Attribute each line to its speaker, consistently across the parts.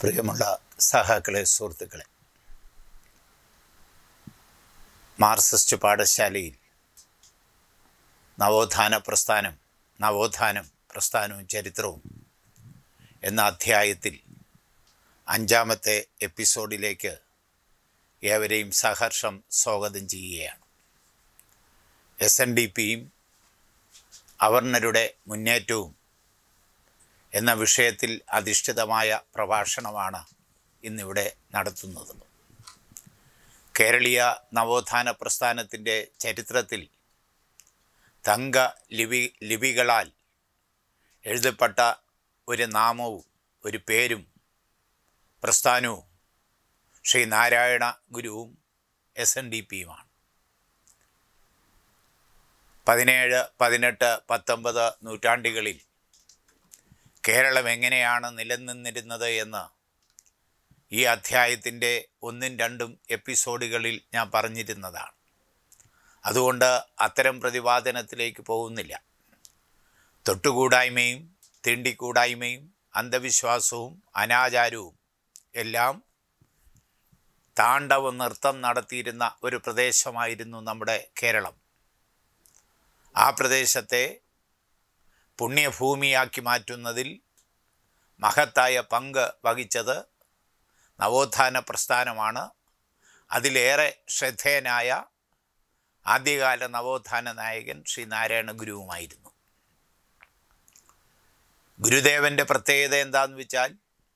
Speaker 1: പ്രിയമുള്ള സഹാക്കളെ സുഹൃത്തുക്കളെ മാർക്സിസ്റ്റ് പാഠശാലയിൽ നവോത്ഥാന പ്രസ്ഥാനം നവോത്ഥാനം പ്രസ്ഥാനവും ചരിത്രവും എന്ന അധ്യായത്തിൽ അഞ്ചാമത്തെ എപ്പിസോഡിലേക്ക് ഏവരെയും സഹർഷം സ്വാഗതം ചെയ്യുകയാണ് എസ് എൻ ഡി പിയും അവർണരുടെ മുന്നേറ്റവും എന്ന വിഷയത്തിൽ അധിഷ്ഠിതമായ പ്രഭാഷണമാണ് ഇന്നിവിടെ നടത്തുന്നത് കേരളീയ നവോത്ഥാന പ്രസ്ഥാനത്തിൻ്റെ ചരിത്രത്തിൽ തങ്ക ലിപി ലിപികളാൽ എഴുതപ്പെട്ട ഒരു നാമവും ഒരു പേരും പ്രസ്ഥാനവും ശ്രീ നാരായണ ഗുരുവും എസ് എൻ ഡി പിയുമാണ് പതിനേഴ് പതിനെട്ട് പത്തൊമ്പത് നൂറ്റാണ്ടുകളിൽ കേരളം എങ്ങനെയാണ് നിലനിന്നിരുന്നത് എന്ന് ഈ അധ്യായത്തിൻ്റെ ഒന്നും രണ്ടും എപ്പിസോഡുകളിൽ ഞാൻ പറഞ്ഞിരുന്നതാണ് അതുകൊണ്ട് അത്തരം പ്രതിപാദനത്തിലേക്ക് പോകുന്നില്ല തൊട്ടുകൂടായ്മയും തീണ്ടിക്കൂടായ്മയും അന്ധവിശ്വാസവും അനാചാരവും എല്ലാം താണ്ഡവ നൃത്തം നടത്തിയിരുന്ന ഒരു പ്രദേശമായിരുന്നു നമ്മുടെ കേരളം ആ പ്രദേശത്തെ പുണ്യഭൂമിയാക്കി മാറ്റുന്നതിൽ മഹത്തായ പങ്ക് വഹിച്ചത് നവോത്ഥാന പ്രസ്ഥാനമാണ് അതിലേറെ ശ്രദ്ധേയനായ ആദ്യകാല നവോത്ഥാന നായകൻ ശ്രീ നാരായണ ഗുരുവുമായിരുന്നു ഗുരുദേവൻ്റെ പ്രത്യേകത എന്താണെന്ന് വെച്ചാൽ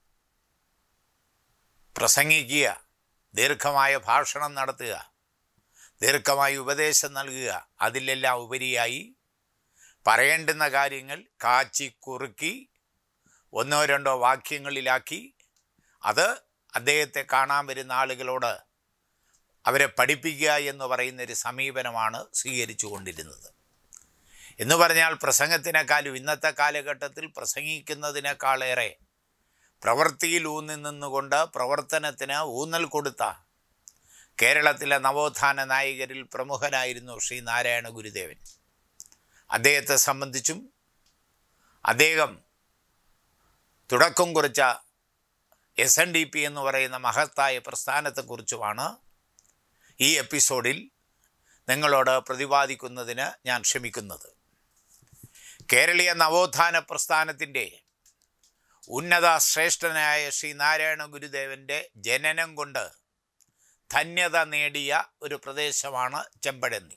Speaker 1: പ്രസംഗിക്കുക ദീർഘമായ ഭാഷണം നടത്തുക ദീർഘമായ ഉപദേശം നൽകുക അതിലെല്ലാം ഉപരിയായി പറയേണ്ടുന്ന കാര്യങ്ങൾ കാച്ചി കുറുക്കി ഒന്നോ രണ്ടോ വാക്യങ്ങളിലാക്കി അത് അദ്ദേഹത്തെ കാണാൻ വരുന്ന ആളുകളോട് അവരെ പഠിപ്പിക്കുക എന്ന് പറയുന്നൊരു സമീപനമാണ് സ്വീകരിച്ചു കൊണ്ടിരുന്നത് എന്ന് പറഞ്ഞാൽ പ്രസംഗത്തിനേക്കാളും ഇന്നത്തെ കാലഘട്ടത്തിൽ പ്രസംഗിക്കുന്നതിനേക്കാളേറെ പ്രവൃത്തിയിൽ ഊന്നി നിന്നുകൊണ്ട് പ്രവർത്തനത്തിന് ഊന്നൽ കൊടുത്ത കേരളത്തിലെ നവോത്ഥാന നായകരിൽ പ്രമുഖനായിരുന്നു ശ്രീ നാരായണ ഗുരുദേവൻ അദ്ദേഹത്തെ സംബന്ധിച്ചും അദ്ദേഹം തുടക്കം കുറിച്ച എസ് എൻ ഡി പി എന്ന് പറയുന്ന മഹത്തായ പ്രസ്ഥാനത്തെക്കുറിച്ചുമാണ് ഈ എപ്പിസോഡിൽ നിങ്ങളോട് പ്രതിപാദിക്കുന്നതിന് ഞാൻ ശ്രമിക്കുന്നത് കേരളീയ നവോത്ഥാന പ്രസ്ഥാനത്തിൻ്റെ ഉന്നത ശ്രേഷ്ഠനായ ശ്രീ നാരായണ ഗുരുദേവൻ്റെ ജനനം കൊണ്ട് ധന്യത നേടിയ ഒരു പ്രദേശമാണ് ചെമ്പഴന്നി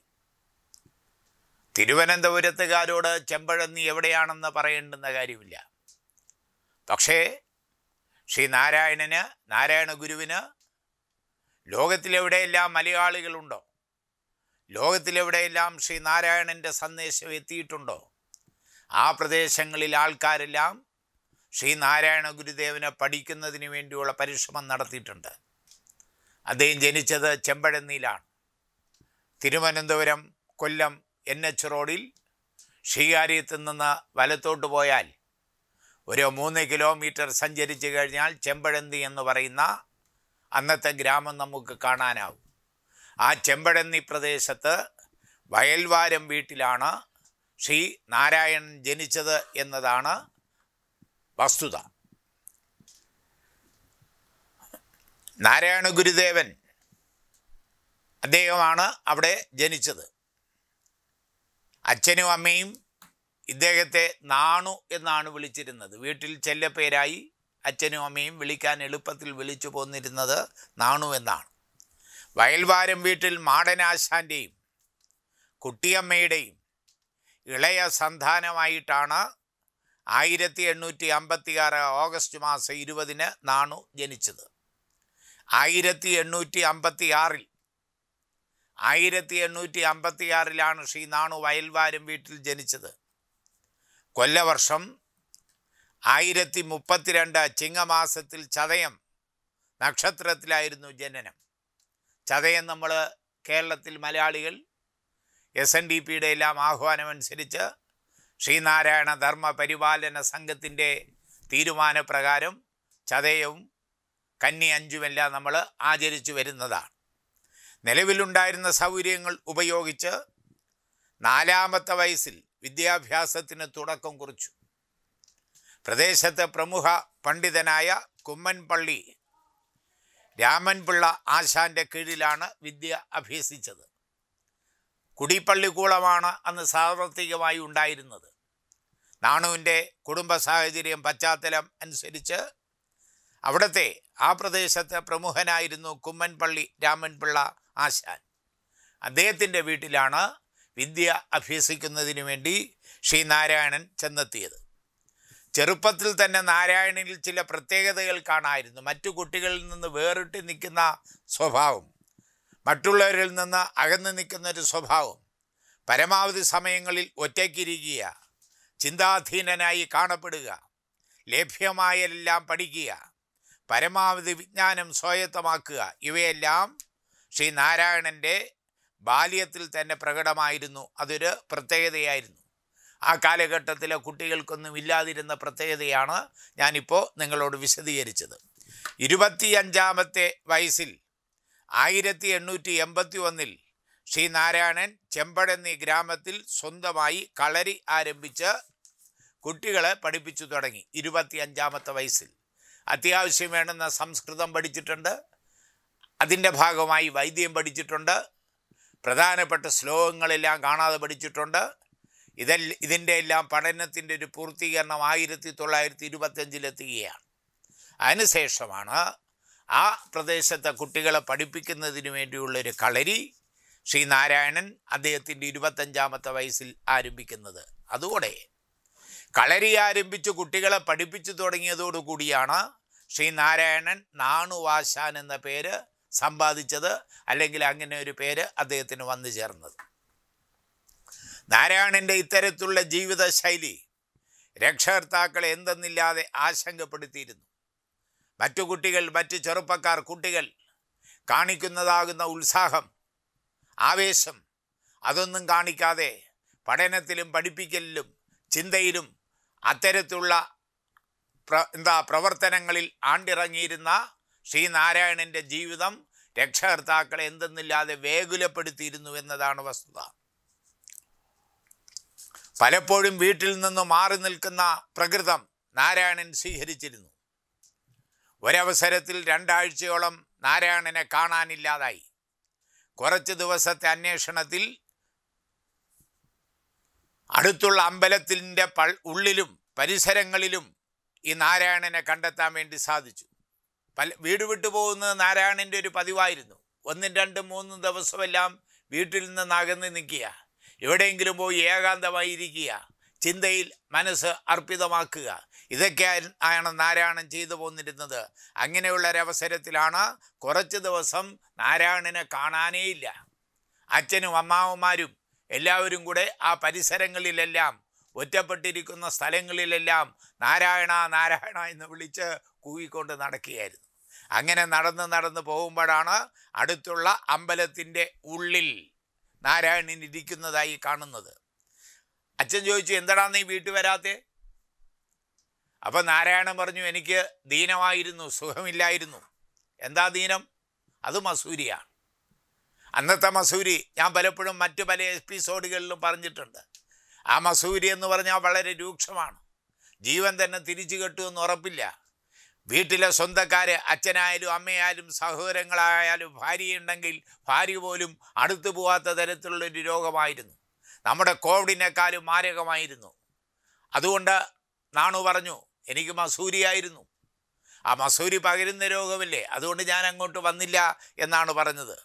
Speaker 1: തിരുവനന്തപുരത്തുകാരോട് ചെമ്പഴന്നി എവിടെയാണെന്ന് പറയേണ്ടുന്ന കാര്യമില്ല പക്ഷേ ശ്രീ നാരായണന് നാരായണ ഗുരുവിന് ലോകത്തിലെവിടെയെല്ലാം മലയാളികളുണ്ടോ ലോകത്തിലെവിടെയെല്ലാം ശ്രീ നാരായണൻ്റെ സന്ദേശം എത്തിയിട്ടുണ്ടോ ആ പ്രദേശങ്ങളിൽ ആൾക്കാരെല്ലാം ശ്രീ നാരായണ ഗുരുദേവനെ പഠിക്കുന്നതിന് വേണ്ടിയുള്ള പരിശ്രമം നടത്തിയിട്ടുണ്ട് അദ്ദേഹം ജനിച്ചത് ചെമ്പഴന്നിയിലാണ് തിരുവനന്തപുരം കൊല്ലം എൻ എച്ച് റോഡിൽ ശ്രീകാര്യത്തിൽ നിന്ന് വലത്തോട്ട് പോയാൽ ഒരു മൂന്ന് കിലോമീറ്റർ സഞ്ചരിച്ചു കഴിഞ്ഞാൽ ചെമ്പഴന്തി എന്ന് പറയുന്ന അന്നത്തെ ഗ്രാമം നമുക്ക് കാണാനാവും ആ ചെമ്പഴന്നി പ്രദേശത്ത് വയൽവാരം വീട്ടിലാണ് ശ്രീ നാരായണൻ ജനിച്ചത് എന്നതാണ് വസ്തുത നാരായണ ഗുരുദേവൻ അദ്ദേഹമാണ് അവിടെ ജനിച്ചത് അച്ഛനും അമ്മയും ഇദ്ദേഹത്തെ നാണു എന്നാണ് വിളിച്ചിരുന്നത് വീട്ടിൽ ചെല്ലപ്പേരായി അച്ഛനും അമ്മയും വിളിക്കാൻ എളുപ്പത്തിൽ വിളിച്ചു പോന്നിരുന്നത് നാണു എന്നാണ് വയൽവാരം വീട്ടിൽ മാടനാശാൻ്റെയും കുട്ടിയമ്മയുടെയും ഇളയ സന്താനമായിട്ടാണ് ആയിരത്തി എണ്ണൂറ്റി അമ്പത്തി ആറ് ഓഗസ്റ്റ് മാസം ഇരുപതിന് നാണു ജനിച്ചത് ആയിരത്തി എണ്ണൂറ്റി അമ്പത്തി ആറിൽ ആയിരത്തി എണ്ണൂറ്റി അമ്പത്തി ആറിലാണ് ശ്രീ നാണു വയൽവാരം വീട്ടിൽ ജനിച്ചത് കൊല്ലവർഷം ആയിരത്തി മുപ്പത്തിരണ്ട് ചിങ്ങമാസത്തിൽ ചതയം നക്ഷത്രത്തിലായിരുന്നു ജനനം ചതയം നമ്മൾ കേരളത്തിൽ മലയാളികൾ എസ് എൻ ഡി പിയുടെ എല്ലാം ആഹ്വാനമനുസരിച്ച് ശ്രീനാരായണ ധർമ്മ പരിപാലന സംഘത്തിൻ്റെ തീരുമാനപ്രകാരം ചതയവും കന്നി അഞ്ചുമെല്ലാം നമ്മൾ ആചരിച്ചു വരുന്നതാണ് നിലവിലുണ്ടായിരുന്ന സൗകര്യങ്ങൾ ഉപയോഗിച്ച് നാലാമത്തെ വയസ്സിൽ വിദ്യാഭ്യാസത്തിന് തുടക്കം കുറിച്ചു പ്രദേശത്തെ പ്രമുഖ പണ്ഡിതനായ കുമ്മൻപള്ളി രാമൻപിള്ള ആശാന്റെ കീഴിലാണ് വിദ്യ അഭ്യസിച്ചത് കുടിപ്പള്ളിക്കൂളമാണ് അന്ന് സാർവത്രികമായി ഉണ്ടായിരുന്നത് നാണുവിൻ്റെ കുടുംബ സാഹചര്യം പശ്ചാത്തലം അനുസരിച്ച് അവിടുത്തെ ആ പ്രദേശത്തെ പ്രമുഖനായിരുന്നു കുമ്മൻപള്ളി രാമൻപിള്ള ആശാൻ അദ്ദേഹത്തിൻ്റെ വീട്ടിലാണ് വിദ്യ അഭ്യസിക്കുന്നതിന് വേണ്ടി ശ്രീനാരായണൻ ചെന്നെത്തിയത് ചെറുപ്പത്തിൽ തന്നെ നാരായണനിൽ ചില പ്രത്യേകതകൾ കാണായിരുന്നു മറ്റു കുട്ടികളിൽ നിന്ന് വേറിട്ട് നിൽക്കുന്ന സ്വഭാവം മറ്റുള്ളവരിൽ നിന്ന് അകന്നു നിൽക്കുന്ന ഒരു സ്വഭാവം പരമാവധി സമയങ്ങളിൽ ഒറ്റയ്ക്കിരിക്കുക ചിന്താധീനനായി കാണപ്പെടുക ലഭ്യമായെല്ലാം പഠിക്കുക പരമാവധി വിജ്ഞാനം സ്വായത്തമാക്കുക ഇവയെല്ലാം ശ്രീ നാരായണൻ്റെ ബാല്യത്തിൽ തന്നെ പ്രകടമായിരുന്നു അതൊരു പ്രത്യേകതയായിരുന്നു ആ കാലഘട്ടത്തിലെ കുട്ടികൾക്കൊന്നും ഇല്ലാതിരുന്ന പ്രത്യേകതയാണ് ഞാനിപ്പോൾ നിങ്ങളോട് വിശദീകരിച്ചത് ഇരുപത്തിയഞ്ചാമത്തെ വയസ്സിൽ ആയിരത്തി എണ്ണൂറ്റി എൺപത്തി ഒന്നിൽ ശ്രീനാരായണൻ ചെമ്പടന്നി ഗ്രാമത്തിൽ സ്വന്തമായി കളരി ആരംഭിച്ച് കുട്ടികളെ പഠിപ്പിച്ചു തുടങ്ങി ഇരുപത്തിയഞ്ചാമത്തെ വയസ്സിൽ അത്യാവശ്യം വേണ്ടുന്ന സംസ്കൃതം പഠിച്ചിട്ടുണ്ട് അതിൻ്റെ ഭാഗമായി വൈദ്യം പഠിച്ചിട്ടുണ്ട് പ്രധാനപ്പെട്ട ശ്ലോകങ്ങളെല്ലാം കാണാതെ പഠിച്ചിട്ടുണ്ട് ഇതല്ല ഇതിൻ്റെ എല്ലാം പഠനത്തിൻ്റെ ഒരു പൂർത്തീകരണം ആയിരത്തി തൊള്ളായിരത്തി ഇരുപത്തഞ്ചിലെത്തുകയാണ് അതിനുശേഷമാണ് ആ പ്രദേശത്തെ കുട്ടികളെ പഠിപ്പിക്കുന്നതിന് വേണ്ടിയുള്ളൊരു കളരി ശ്രീനാരായണൻ അദ്ദേഹത്തിൻ്റെ ഇരുപത്തഞ്ചാമത്തെ വയസ്സിൽ ആരംഭിക്കുന്നത് അതോടെ കളരി ആരംഭിച്ച് കുട്ടികളെ പഠിപ്പിച്ചു തുടങ്ങിയതോടുകൂടിയാണ് ശ്രീനാരായണൻ നാണുവാശാൻ എന്ന പേര് സമ്പാദിച്ചത് അല്ലെങ്കിൽ അങ്ങനെ ഒരു പേര് അദ്ദേഹത്തിന് വന്നു ചേർന്നത് നാരായണൻ്റെ ഇത്തരത്തിലുള്ള ജീവിതശൈലി രക്ഷകർത്താക്കളെ എന്തെന്നില്ലാതെ ആശങ്കപ്പെടുത്തിയിരുന്നു മറ്റു കുട്ടികൾ മറ്റു ചെറുപ്പക്കാർ കുട്ടികൾ കാണിക്കുന്നതാകുന്ന ഉത്സാഹം ആവേശം അതൊന്നും കാണിക്കാതെ പഠനത്തിലും പഠിപ്പിക്കലിലും ചിന്തയിലും അത്തരത്തിലുള്ള പ്ര എന്താ പ്രവർത്തനങ്ങളിൽ ആണ്ടിറങ്ങിയിരുന്ന ശ്രീനാരായണൻ്റെ ജീവിതം രക്ഷകർത്താക്കളെ എന്തെന്നില്ലാതെ വേകുലപ്പെടുത്തിയിരുന്നു എന്നതാണ് വസ്തുത പലപ്പോഴും വീട്ടിൽ നിന്ന് മാറി നിൽക്കുന്ന പ്രകൃതം നാരായണൻ സ്വീകരിച്ചിരുന്നു ഒരവസരത്തിൽ രണ്ടാഴ്ചയോളം നാരായണനെ കാണാനില്ലാതായി കുറച്ച് ദിവസത്തെ അന്വേഷണത്തിൽ അടുത്തുള്ള അമ്പലത്തിൻ്റെ പൾ ഉള്ളിലും പരിസരങ്ങളിലും ഈ നാരായണനെ കണ്ടെത്താൻ വേണ്ടി സാധിച്ചു പല വീട് വിട്ടു പോകുന്നത് നാരായണൻ്റെ ഒരു പതിവായിരുന്നു ഒന്നും രണ്ടും മൂന്നും ദിവസമെല്ലാം വീട്ടിൽ നിന്ന് അകന്ന് നിൽക്കുക എവിടെയെങ്കിലും പോയി ഏകാന്തമായി ഇരിക്കുക ചിന്തയിൽ മനസ്സ് അർപ്പിതമാക്കുക ഇതൊക്കെ ആണ് നാരായണൻ ചെയ്തു പോന്നിരുന്നത് അങ്ങനെയുള്ള ഒരവസരത്തിലാണ് കുറച്ച് ദിവസം നാരായണനെ കാണാനേയില്ല അച്ഛനും അമ്മാവന്മാരും എല്ലാവരും കൂടെ ആ പരിസരങ്ങളിലെല്ലാം ഒറ്റപ്പെട്ടിരിക്കുന്ന സ്ഥലങ്ങളിലെല്ലാം നാരായണ നാരായണ എന്ന് വിളിച്ച് കൂവിക്കൊണ്ട് നടക്കുകയായിരുന്നു അങ്ങനെ നടന്ന് നടന്ന് പോകുമ്പോഴാണ് അടുത്തുള്ള അമ്പലത്തിൻ്റെ ഉള്ളിൽ നാരായണൻ ഇരിക്കുന്നതായി കാണുന്നത് അച്ഛൻ ചോദിച്ചു എന്താടാ നീ വീട്ടിൽ വരാത്തെ അപ്പം നാരായണൻ പറഞ്ഞു എനിക്ക് ദീനമായിരുന്നു സുഖമില്ലായിരുന്നു എന്താ ദീനം അത് മസൂരിയാണ് അന്നത്തെ മസൂരി ഞാൻ പലപ്പോഴും മറ്റു പല എപ്പിസോഡുകളിലും പറഞ്ഞിട്ടുണ്ട് ആ മസൂരി എന്ന് പറഞ്ഞാൽ വളരെ രൂക്ഷമാണ് ജീവൻ തന്നെ തിരിച്ചു കെട്ടുമെന്ന് ഉറപ്പില്ല വീട്ടിലെ സ്വന്തക്കാർ അച്ഛനായാലും അമ്മയായാലും സഹോദരങ്ങളായാലും ഭാര്യയുണ്ടെങ്കിൽ ഭാര്യ പോലും അടുത്തു പോകാത്ത തരത്തിലുള്ളൊരു രോഗമായിരുന്നു നമ്മുടെ കോവിഡിനേക്കാളും മാരകമായിരുന്നു അതുകൊണ്ട് നാണു പറഞ്ഞു എനിക്ക് മസൂരിയായിരുന്നു ആ മസൂരി പകരുന്ന രോഗമല്ലേ അതുകൊണ്ട് ഞാൻ അങ്ങോട്ട് വന്നില്ല എന്നാണ് പറഞ്ഞത്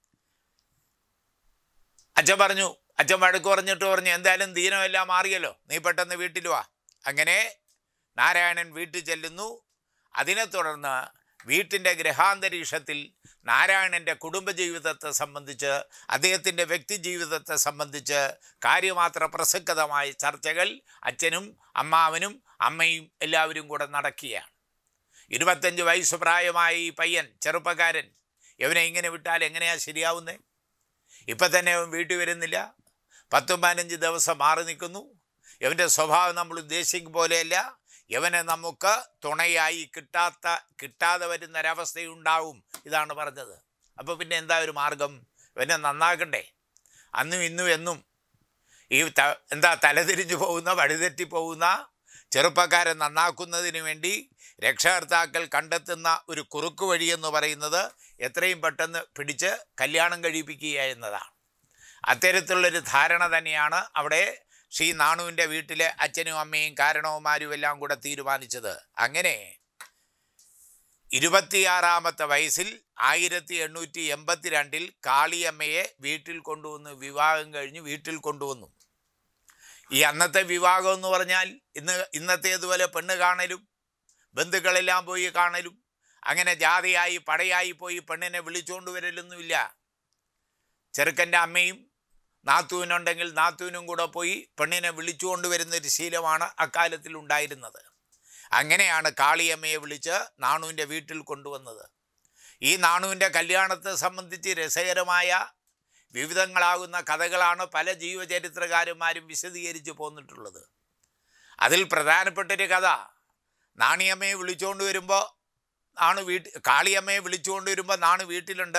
Speaker 1: അച്ഛൻ പറഞ്ഞു അച്ഛൻ വഴക്ക് പറഞ്ഞിട്ട് പറഞ്ഞു എന്തായാലും ദീനമെല്ലാം മാറിയല്ലോ നീ പെട്ടെന്ന് വീട്ടിൽ വാ അങ്ങനെ നാരായണൻ വീട്ടിൽ ചെല്ലുന്നു അതിനെ തുടർന്ന് വീട്ടിൻ്റെ ഗ്രഹാന്തരീക്ഷത്തിൽ നാരായണൻ്റെ കുടുംബജീവിതത്തെ സംബന്ധിച്ച് അദ്ദേഹത്തിൻ്റെ വ്യക്തിജീവിതത്തെ സംബന്ധിച്ച് കാര്യമാത്ര പ്രസക്തമായ ചർച്ചകൾ അച്ഛനും അമ്മാവനും അമ്മയും എല്ലാവരും കൂടെ നടക്കുകയാണ് ഇരുപത്തഞ്ച് വയസ്സ് പ്രായമായ ഈ പയ്യൻ ചെറുപ്പക്കാരൻ ഇവനെ ഇങ്ങനെ വിട്ടാൽ എങ്ങനെയാ ശരിയാവുന്നേ ഇപ്പം തന്നെ അവൻ വീട്ടിൽ വരുന്നില്ല പത്തും പതിനഞ്ച് ദിവസം മാറി നിൽക്കുന്നു ഇവൻ്റെ സ്വഭാവം നമ്മൾ ഉദ്ദേശിക്കും പോലെയല്ല ഇവനെ നമുക്ക് തുണയായി കിട്ടാത്ത കിട്ടാതെ വരുന്നൊരവസ്ഥയുണ്ടാവും ഇതാണ് പറഞ്ഞത് അപ്പോൾ പിന്നെ എന്താ ഒരു മാർഗം ഇവനെ നന്നാക്കണ്ടേ അന്നും ഇന്നും എന്നും ഈ ത എന്താ തലതിരിഞ്ഞു പോകുന്ന വഴിതെറ്റി പോകുന്ന ചെറുപ്പക്കാരെ നന്നാക്കുന്നതിന് വേണ്ടി രക്ഷകർത്താക്കൾ കണ്ടെത്തുന്ന ഒരു കുറുക്ക് വഴി എന്ന് പറയുന്നത് എത്രയും പെട്ടെന്ന് പിടിച്ച് കല്യാണം കഴിപ്പിക്കുക എന്നതാണ് അത്തരത്തിലുള്ളൊരു ധാരണ തന്നെയാണ് അവിടെ ശ്രീ നാണുവിൻ്റെ വീട്ടിലെ അച്ഛനും അമ്മയും കാരണവന്മാരും എല്ലാം കൂടെ തീരുമാനിച്ചത് അങ്ങനെ ഇരുപത്തിയാറാമത്തെ വയസ്സിൽ ആയിരത്തി എണ്ണൂറ്റി എൺപത്തി രണ്ടിൽ കാളിയമ്മയെ വീട്ടിൽ കൊണ്ടുവന്ന് വിവാഹം കഴിഞ്ഞ് വീട്ടിൽ കൊണ്ടുവന്നു ഈ അന്നത്തെ വിവാഹം എന്ന് പറഞ്ഞാൽ ഇന്ന് ഇന്നത്തേതുപോലെ പെണ്ണ് കാണലും ബന്ധുക്കളെല്ലാം പോയി കാണലും അങ്ങനെ ജാതിയായി പടയായി പോയി പെണ്ണിനെ വിളിച്ചുകൊണ്ട് വരലൊന്നുമില്ല ചെറുക്കൻ്റെ അമ്മയും നാത്തൂനുണ്ടെങ്കിൽ നാത്തൂനും കൂടെ പോയി പെണ്ണിനെ വിളിച്ചുകൊണ്ട് വരുന്നൊരു ശീലമാണ് അക്കാലത്തിൽ ഉണ്ടായിരുന്നത് അങ്ങനെയാണ് കാളിയമ്മയെ വിളിച്ച് നാണുവിൻ്റെ വീട്ടിൽ കൊണ്ടുവന്നത് ഈ നാണുവിൻ്റെ കല്യാണത്തെ സംബന്ധിച്ച് രസകരമായ വിവിധങ്ങളാകുന്ന കഥകളാണ് പല ജീവചരിത്രകാരന്മാരും വിശദീകരിച്ച് പോന്നിട്ടുള്ളത് അതിൽ പ്രധാനപ്പെട്ടൊരു കഥ നാണിയമ്മയെ വിളിച്ചുകൊണ്ട് വരുമ്പോൾ നാണു വീട്ടിൽ കാളിയമ്മയെ വിളിച്ചുകൊണ്ട് വരുമ്പോൾ നാണു വീട്ടിലുണ്ട്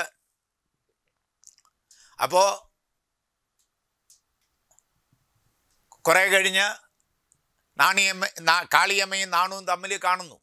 Speaker 1: അപ്പോൾ കുറേ കഴിഞ്ഞ് നാണിയമ്മ നാ- കാളിയമ്മയും നാണുവും തമ്മിൽ കാണുന്നു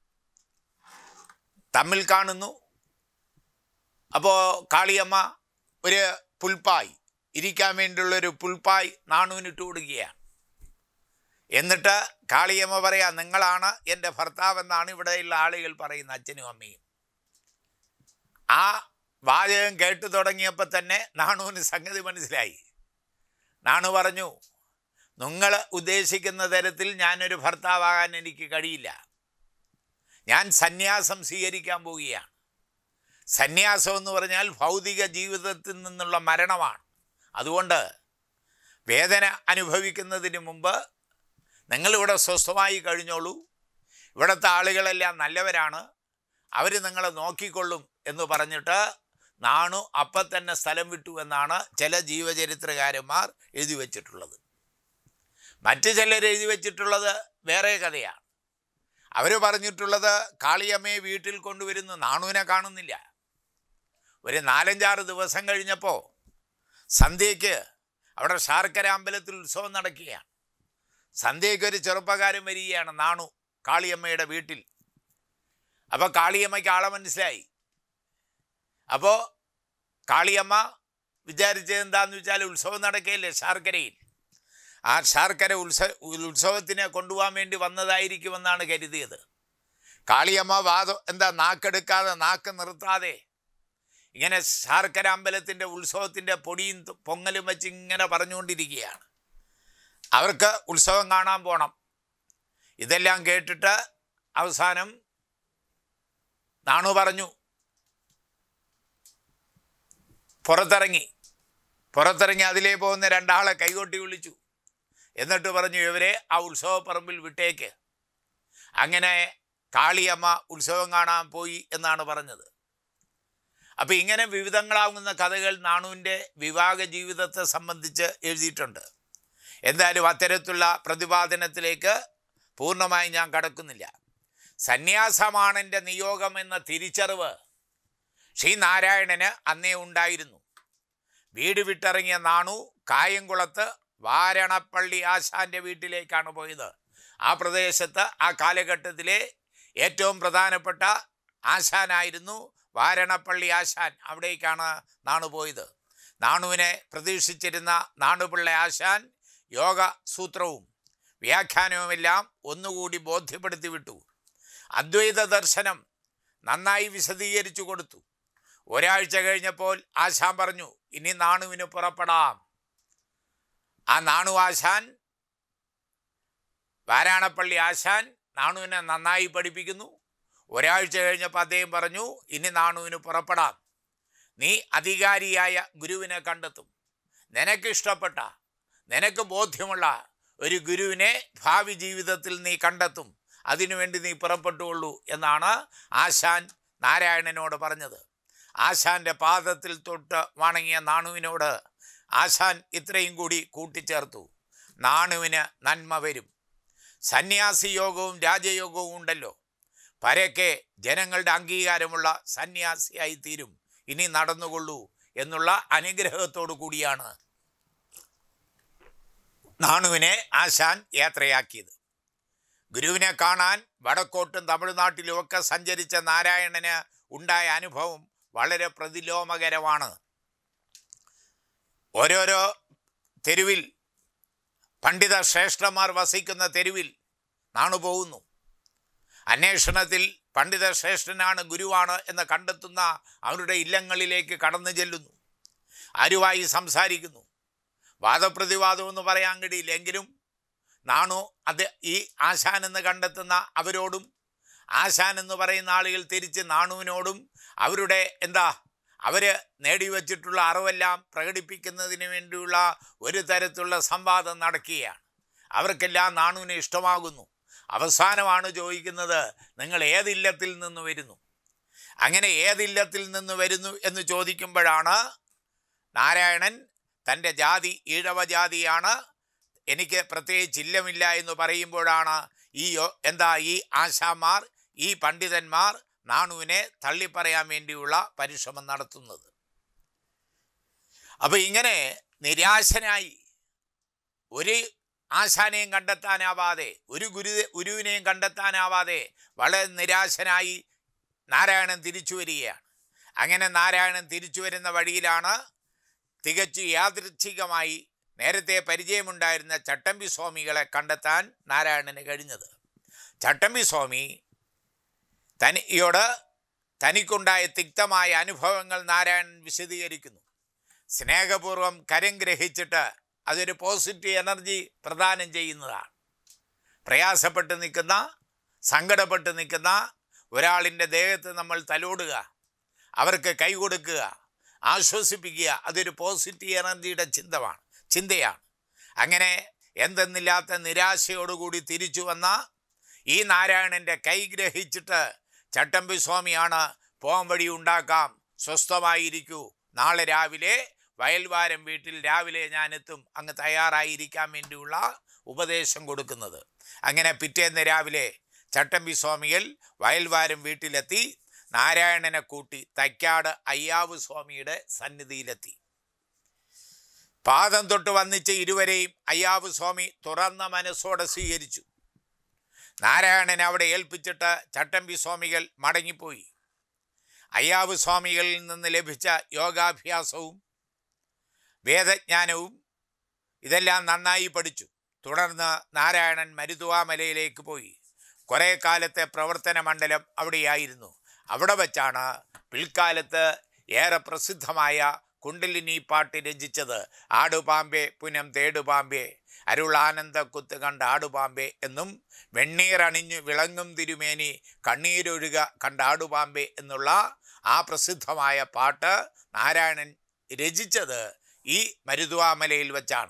Speaker 1: തമ്മിൽ കാണുന്നു അപ്പോൾ കാളിയമ്മ ഒരു പുൽപ്പായ് ഇരിക്കാൻ വേണ്ടിയുള്ളൊരു പുൽപ്പായ് നാണുവിനിട്ട് കൊടുക്കുകയാണ് എന്നിട്ട് കാളിയമ്മ പറയാ നിങ്ങളാണ് എൻ്റെ ഭർത്താവെന്നാണ് ഇവിടെയുള്ള ആളുകൾ പറയുന്നത് അച്ഛനും അമ്മയും ആ വാചകം കേട്ടു തുടങ്ങിയപ്പോൾ തന്നെ നാണുവിന് സംഗതി മനസ്സിലായി നാണു പറഞ്ഞു നിങ്ങൾ ഉദ്ദേശിക്കുന്ന തരത്തിൽ ഞാനൊരു ഭർത്താവാകാൻ എനിക്ക് കഴിയില്ല ഞാൻ സന്യാസം സ്വീകരിക്കാൻ പോവുകയാണ് സന്യാസം എന്ന് പറഞ്ഞാൽ ഭൗതിക ജീവിതത്തിൽ നിന്നുള്ള മരണമാണ് അതുകൊണ്ട് വേദന അനുഭവിക്കുന്നതിന് മുമ്പ് നിങ്ങളിവിടെ സ്വസ്ഥമായി കഴിഞ്ഞോളൂ ഇവിടുത്തെ ആളുകളെല്ലാം നല്ലവരാണ് അവർ നിങ്ങളെ നോക്കിക്കൊള്ളും എന്ന് പറഞ്ഞിട്ട് നാണു അപ്പം തന്നെ സ്ഥലം വിട്ടു എന്നാണ് ചില ജീവചരിത്രകാരന്മാർ എഴുതി വച്ചിട്ടുള്ളത് മറ്റു ചിലർ എഴുതി വച്ചിട്ടുള്ളത് വേറെ കഥയാണ് അവർ പറഞ്ഞിട്ടുള്ളത് കാളിയമ്മയെ വീട്ടിൽ കൊണ്ടുവരുന്നു നാണുവിനെ കാണുന്നില്ല ഒരു നാലഞ്ചാറ് ദിവസം കഴിഞ്ഞപ്പോൾ സന്ധ്യയ്ക്ക് അവിടെ ശാർക്കര അമ്പലത്തിൽ ഉത്സവം നടക്കുകയാണ് സന്ധ്യയ്ക്ക് ഒരു ചെറുപ്പക്കാരൻ വരികയാണ് നാണു കാളിയമ്മയുടെ വീട്ടിൽ അപ്പോൾ കാളിയമ്മയ്ക്ക് ആളെ മനസ്സിലായി അപ്പോൾ കാളിയമ്മ വിചാരിച്ചത് എന്താന്ന് വെച്ചാൽ ഉത്സവം നടക്കുകയല്ലേ ശാർക്കരയിൽ ആ ശാർക്കര ഉത്സ ഉത്സവത്തിനെ കൊണ്ടുപോകാൻ വേണ്ടി വന്നതായിരിക്കുമെന്നാണ് കരുതിയത് കാളിയമ്മ വാദം എന്താ നാക്കെടുക്കാതെ നാക്ക് നിർത്താതെ ഇങ്ങനെ ശാർക്കര അമ്പലത്തിൻ്റെ ഉത്സവത്തിൻ്റെ പൊടിയും തു- പൊങ്ങലും വെച്ച് ഇങ്ങനെ പറഞ്ഞുകൊണ്ടിരിക്കുകയാണ് അവർക്ക് ഉത്സവം കാണാൻ പോണം ഇതെല്ലാം കേട്ടിട്ട് അവസാനം നാണു പറഞ്ഞു പുറത്തിറങ്ങി പുറത്തിറങ്ങി അതിലേ പോകുന്ന രണ്ടാളെ കൈകൊട്ടി വിളിച്ചു എന്നിട്ട് പറഞ്ഞു ഇവരെ ആ ഉത്സവപ്പറമ്പിൽ വിട്ടേക്ക് അങ്ങനെ കാളിയമ്മ ഉത്സവം കാണാൻ പോയി എന്നാണ് പറഞ്ഞത് അപ്പം ഇങ്ങനെ വിവിധങ്ങളാകുന്ന കഥകൾ നാണുവിൻ്റെ വിവാഹ ജീവിതത്തെ സംബന്ധിച്ച് എഴുതിയിട്ടുണ്ട് എന്തായാലും അത്തരത്തിലുള്ള പ്രതിപാദനത്തിലേക്ക് പൂർണ്ണമായി ഞാൻ കടക്കുന്നില്ല സന്യാസമാണ് എൻ്റെ നിയോഗം എന്ന തിരിച്ചറിവ് ശ്രീനാരായണന് അന്നേ ഉണ്ടായിരുന്നു വീട് വിട്ടിറങ്ങിയ നാണു കായംകുളത്ത് വാരണപ്പള്ളി ആശാന്റെ വീട്ടിലേക്കാണ് പോയത് ആ പ്രദേശത്ത് ആ കാലഘട്ടത്തിലെ ഏറ്റവും പ്രധാനപ്പെട്ട ആശാനായിരുന്നു വാരണപ്പള്ളി ആശാൻ അവിടേക്കാണ് നാണു പോയത് നാണുവിനെ പ്രതീക്ഷിച്ചിരുന്ന നാണുപിള്ള ആശാൻ യോഗ സൂത്രവും വ്യാഖ്യാനവുമെല്ലാം ഒന്നുകൂടി ബോധ്യപ്പെടുത്തി വിട്ടു അദ്വൈത ദർശനം നന്നായി വിശദീകരിച്ചു കൊടുത്തു ഒരാഴ്ച കഴിഞ്ഞപ്പോൾ ആശാൻ പറഞ്ഞു ഇനി നാണുവിന് പുറപ്പെടാം ആ നാണു ആശാൻ വാരാണപ്പള്ളി ആശാൻ നാണുവിനെ നന്നായി പഠിപ്പിക്കുന്നു ഒരാഴ്ച കഴിഞ്ഞപ്പോൾ അദ്ദേഹം പറഞ്ഞു ഇനി നാണുവിന് പുറപ്പെടാം നീ അധികാരിയായ ഗുരുവിനെ കണ്ടെത്തും നിനക്കിഷ്ടപ്പെട്ട നിനക്ക് ബോധ്യമുള്ള ഒരു ഗുരുവിനെ ഭാവി ജീവിതത്തിൽ നീ കണ്ടെത്തും അതിനുവേണ്ടി നീ പുറപ്പെട്ടുകൊള്ളൂ എന്നാണ് ആശാൻ നാരായണനോട് പറഞ്ഞത് ആശാന്റെ പാദത്തിൽ തൊട്ട് വണങ്ങിയ നാണുവിനോട് ആശാൻ ഇത്രയും കൂടി കൂട്ടിച്ചേർത്തു നാണുവിന് നന്മ വരും സന്യാസി യോഗവും രാജയോഗവും ഉണ്ടല്ലോ പരക്കെ ജനങ്ങളുടെ അംഗീകാരമുള്ള സന്യാസിയായി തീരും ഇനി നടന്നുകൊള്ളൂ എന്നുള്ള അനുഗ്രഹത്തോടു കൂടിയാണ് നാണുവിനെ ആശാൻ യാത്രയാക്കിയത് ഗുരുവിനെ കാണാൻ വടക്കോട്ടും തമിഴ്നാട്ടിലും ഒക്കെ സഞ്ചരിച്ച നാരായണന് ഉണ്ടായ അനുഭവം വളരെ പ്രതിലോമകരമാണ് ഓരോരോ തെരുവിൽ പണ്ഡിത ശ്രേഷ്ഠന്മാർ വസിക്കുന്ന തെരുവിൽ നാണു പോകുന്നു അന്വേഷണത്തിൽ പണ്ഡിത ശ്രേഷ്ഠനാണ് ഗുരുവാണ് എന്ന് കണ്ടെത്തുന്ന അവരുടെ ഇല്ലങ്ങളിലേക്ക് കടന്നു ചെല്ലുന്നു ആരുമായി സംസാരിക്കുന്നു വാദപ്രതിവാദം എന്ന് പറയാൻ കഴിയില്ല എങ്കിലും നാണു അത് ഈ ആശാൻ എന്ന് കണ്ടെത്തുന്ന അവരോടും ആശാൻ എന്ന് പറയുന്ന ആളുകൾ തിരിച്ച് നാണുവിനോടും അവരുടെ എന്താ അവർ നേടിവച്ചിട്ടുള്ള അറിവെല്ലാം പ്രകടിപ്പിക്കുന്നതിന് വേണ്ടിയുള്ള ഒരു തരത്തിലുള്ള സംവാദം നടക്കുകയാണ് അവർക്കെല്ലാം നാണുവിനെ ഇഷ്ടമാകുന്നു അവസാനമാണ് ചോദിക്കുന്നത് നിങ്ങൾ ഏതില്ലത്തിൽ നിന്ന് വരുന്നു അങ്ങനെ ഏതില്ലത്തിൽ നിന്ന് വരുന്നു എന്ന് ചോദിക്കുമ്പോഴാണ് നാരായണൻ തൻ്റെ ജാതി ഈഴവ ജാതിയാണ് എനിക്ക് പ്രത്യേകിച്ച് ഇല്ലമില്ല എന്ന് പറയുമ്പോഴാണ് ഈ യോ- എന്താ ഈ ആശാമാർ ഈ പണ്ഡിതന്മാർ നാണുവിനെ തള്ളിപ്പറയാൻ വേണ്ടിയുള്ള പരിശ്രമം നടത്തുന്നത് അപ്പോൾ ഇങ്ങനെ നിരാശനായി ഒരു ആശാനെയും കണ്ടെത്താനാവാതെ ഒരു ഗുരു ഗുരുവിനെയും കണ്ടെത്താനാവാതെ വളരെ നിരാശനായി നാരായണൻ തിരിച്ചു വരികയാണ് അങ്ങനെ നാരായണൻ തിരിച്ചു വരുന്ന വഴിയിലാണ് തികച്ചു യാദൃച്ഛികമായി നേരത്തെ പരിചയമുണ്ടായിരുന്ന ചട്ടമ്പി സ്വാമികളെ കണ്ടെത്താൻ നാരായണന് കഴിഞ്ഞത് ചട്ടമ്പി സ്വാമി തനിയോട് തനിക്കുണ്ടായ തിക്തമായ അനുഭവങ്ങൾ നാരായണൻ വിശദീകരിക്കുന്നു സ്നേഹപൂർവം കരം ഗ്രഹിച്ചിട്ട് അതൊരു പോസിറ്റീവ് എനർജി പ്രദാനം ചെയ്യുന്നതാണ് പ്രയാസപ്പെട്ട് നിൽക്കുന്ന സങ്കടപ്പെട്ട് നിൽക്കുന്ന ഒരാളിൻ്റെ ദേഹത്ത് നമ്മൾ തലോടുക അവർക്ക് കൈ കൊടുക്കുക ആശ്വസിപ്പിക്കുക അതൊരു പോസിറ്റീവ് എനർജിയുടെ ചിന്തമാണ് ചിന്തയാണ് അങ്ങനെ എന്തെന്നില്ലാത്ത നിരാശയോടുകൂടി തിരിച്ചു വന്ന ഈ നാരായണൻ്റെ കൈ ഗ്രഹിച്ചിട്ട് ചട്ടമ്പി സ്വാമിയാണ് പോം വഴി ഉണ്ടാക്കാം സ്വസ്ഥമായിരിക്കൂ നാളെ രാവിലെ വയൽവാരം വീട്ടിൽ രാവിലെ ഞാനെത്തും അങ്ങ് തയ്യാറായിരിക്കാൻ വേണ്ടിയുള്ള ഉപദേശം കൊടുക്കുന്നത് അങ്ങനെ പിറ്റേന്ന് രാവിലെ ചട്ടമ്പി സ്വാമികൾ വയൽവാരം വീട്ടിലെത്തി നാരായണനെ കൂട്ടി തൈക്കാട് അയ്യാവ് സ്വാമിയുടെ സന്നിധിയിലെത്തി പാദം തൊട്ട് വന്നിച്ച് ഇരുവരെയും അയ്യാവ് സ്വാമി തുറന്ന മനസ്സോടെ സ്വീകരിച്ചു നാരായണനെ അവിടെ ഏൽപ്പിച്ചിട്ട് ചട്ടമ്പി സ്വാമികൾ മടങ്ങിപ്പോയി അയ്യാവ് സ്വാമികളിൽ നിന്ന് ലഭിച്ച യോഗാഭ്യാസവും വേദജ്ഞാനവും ഇതെല്ലാം നന്നായി പഠിച്ചു തുടർന്ന് നാരായണൻ മരുതുവാമലയിലേക്ക് പോയി കുറേ കാലത്തെ പ്രവർത്തന മണ്ഡലം അവിടെയായിരുന്നു അവിടെ വച്ചാണ് പിൽക്കാലത്ത് ഏറെ പ്രസിദ്ധമായ കുണ്ടലിനി പാട്ട് രചിച്ചത് ആടുപാമ്പെ പുനം തേടുപാമ്പെ അരുളാനന്ദ കുത്ത് കണ്ട ആടുപാമ്പെ എന്നും വെണ്ണീറണിഞ്ഞു വിളങ്ങും തിരുമേനി കണ്ണീരൊഴുക കണ്ട ആടുപാമ്പെ എന്നുള്ള ആ പ്രസിദ്ധമായ പാട്ട് നാരായണൻ രചിച്ചത് ഈ മരുതുവാമലയിൽ വച്ചാണ്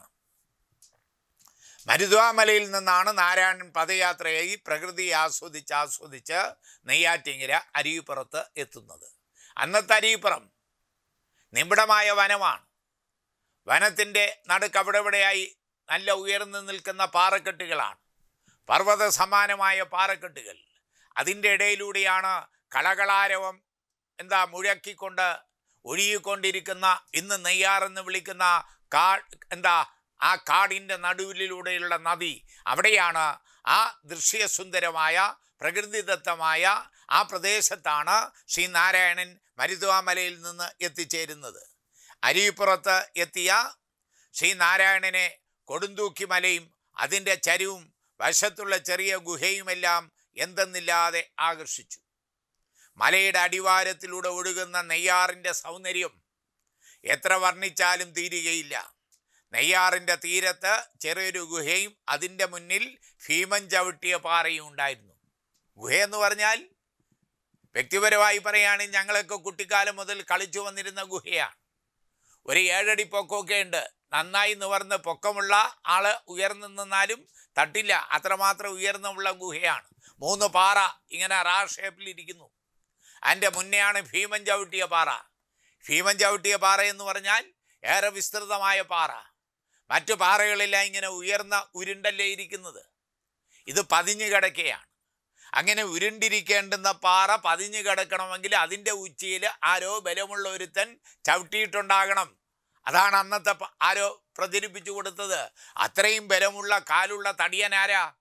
Speaker 1: മരുതുവാമലയിൽ നിന്നാണ് നാരായണൻ പദയാത്രയായി പ്രകൃതിയെ ആസ്വദിച്ച് ആസ്വദിച്ച് നെയ്യാറ്റിങ്ങര അരുവിപ്പുറത്ത് എത്തുന്നത് അന്നത്തെ അരുവിപ്പുറം നിബിഡമായ വനമാണ് വനത്തിൻ്റെ നടുക്ക് അവിടെ ഇവിടെയായി നല്ല ഉയർന്നു നിൽക്കുന്ന പാറക്കെട്ടുകളാണ് പർവ്വത സമാനമായ പാറക്കെട്ടുകൾ അതിൻ്റെ ഇടയിലൂടെയാണ് കളകളാരവം എന്താ മുഴക്കിക്കൊണ്ട് ഒഴുകിക്കൊണ്ടിരിക്കുന്ന ഇന്ന് നെയ്യാറെന്ന് വിളിക്കുന്ന കാ എന്താ ആ കാടിൻ്റെ നടുവിലൂടെയുള്ള നദി അവിടെയാണ് ആ ദൃശ്യസുന്ദരമായ പ്രകൃതിദത്തമായ ആ പ്രദേശത്താണ് ശ്രീനാരായണൻ മരുതുവാമലയിൽ നിന്ന് എത്തിച്ചേരുന്നത് അരിപ്പുറത്ത് എത്തിയ ശ്രീനാരായണനെ കൊടുന്തൂക്കി മലയും അതിൻ്റെ ചരിവും വശത്തുള്ള ചെറിയ ഗുഹയുമെല്ലാം എന്തെന്നില്ലാതെ ആകർഷിച്ചു മലയുടെ അടിവാരത്തിലൂടെ ഒഴുകുന്ന നെയ്യാറിൻ്റെ സൗന്ദര്യം എത്ര വർണ്ണിച്ചാലും തീരുകയില്ല നെയ്യാറിൻ്റെ തീരത്ത് ചെറിയൊരു ഗുഹയും അതിൻ്റെ മുന്നിൽ ഭീമൻ ചവിട്ടിയ പാറയും ഉണ്ടായിരുന്നു ഗുഹയെന്ന് പറഞ്ഞാൽ വ്യക്തിപരമായി പറയുകയാണെങ്കിൽ ഞങ്ങളൊക്കെ കുട്ടിക്കാലം മുതൽ കളിച്ചു വന്നിരുന്ന ഗുഹയാണ് ഒരു ഏഴടി പൊക്കമൊക്കെ ഉണ്ട് നന്നായി നിവർന്ന് പൊക്കമുള്ള ആള് ഉയർന്നു നിന്നാലും തട്ടില്ല അത്രമാത്രം ഉയർന്നുമുള്ള ഗുഹയാണ് മൂന്ന് പാറ ഇങ്ങനെ റാ ഷേപ്പിലിരിക്കുന്നു അതിൻ്റെ മുന്നെയാണ് ഭീമൻ ചവിട്ടിയ പാറ ഭീമൻ ചവിട്ടിയ പാറ എന്ന് പറഞ്ഞാൽ ഏറെ വിസ്തൃതമായ പാറ മറ്റു പാറകളെല്ലാം ഇങ്ങനെ ഉയർന്ന ഉരുണ്ടല്ലേ ഇരിക്കുന്നത് ഇത് പതിഞ്ഞു കിടക്കുകയാണ് അങ്ങനെ ഉരുണ്ടിരിക്കേണ്ടുന്ന പാറ പതിഞ്ഞു കിടക്കണമെങ്കിൽ അതിൻ്റെ ഉച്ചിയിൽ ആരോ ബലമുള്ള ഒരുത്തൻ ചവിട്ടിയിട്ടുണ്ടാകണം അതാണ് അന്നത്തെ പ- ആരോ പ്രചരിപ്പിച്ചു കൊടുത്തത് അത്രയും ബലമുള്ള കാലുള്ള തടിയനാരാ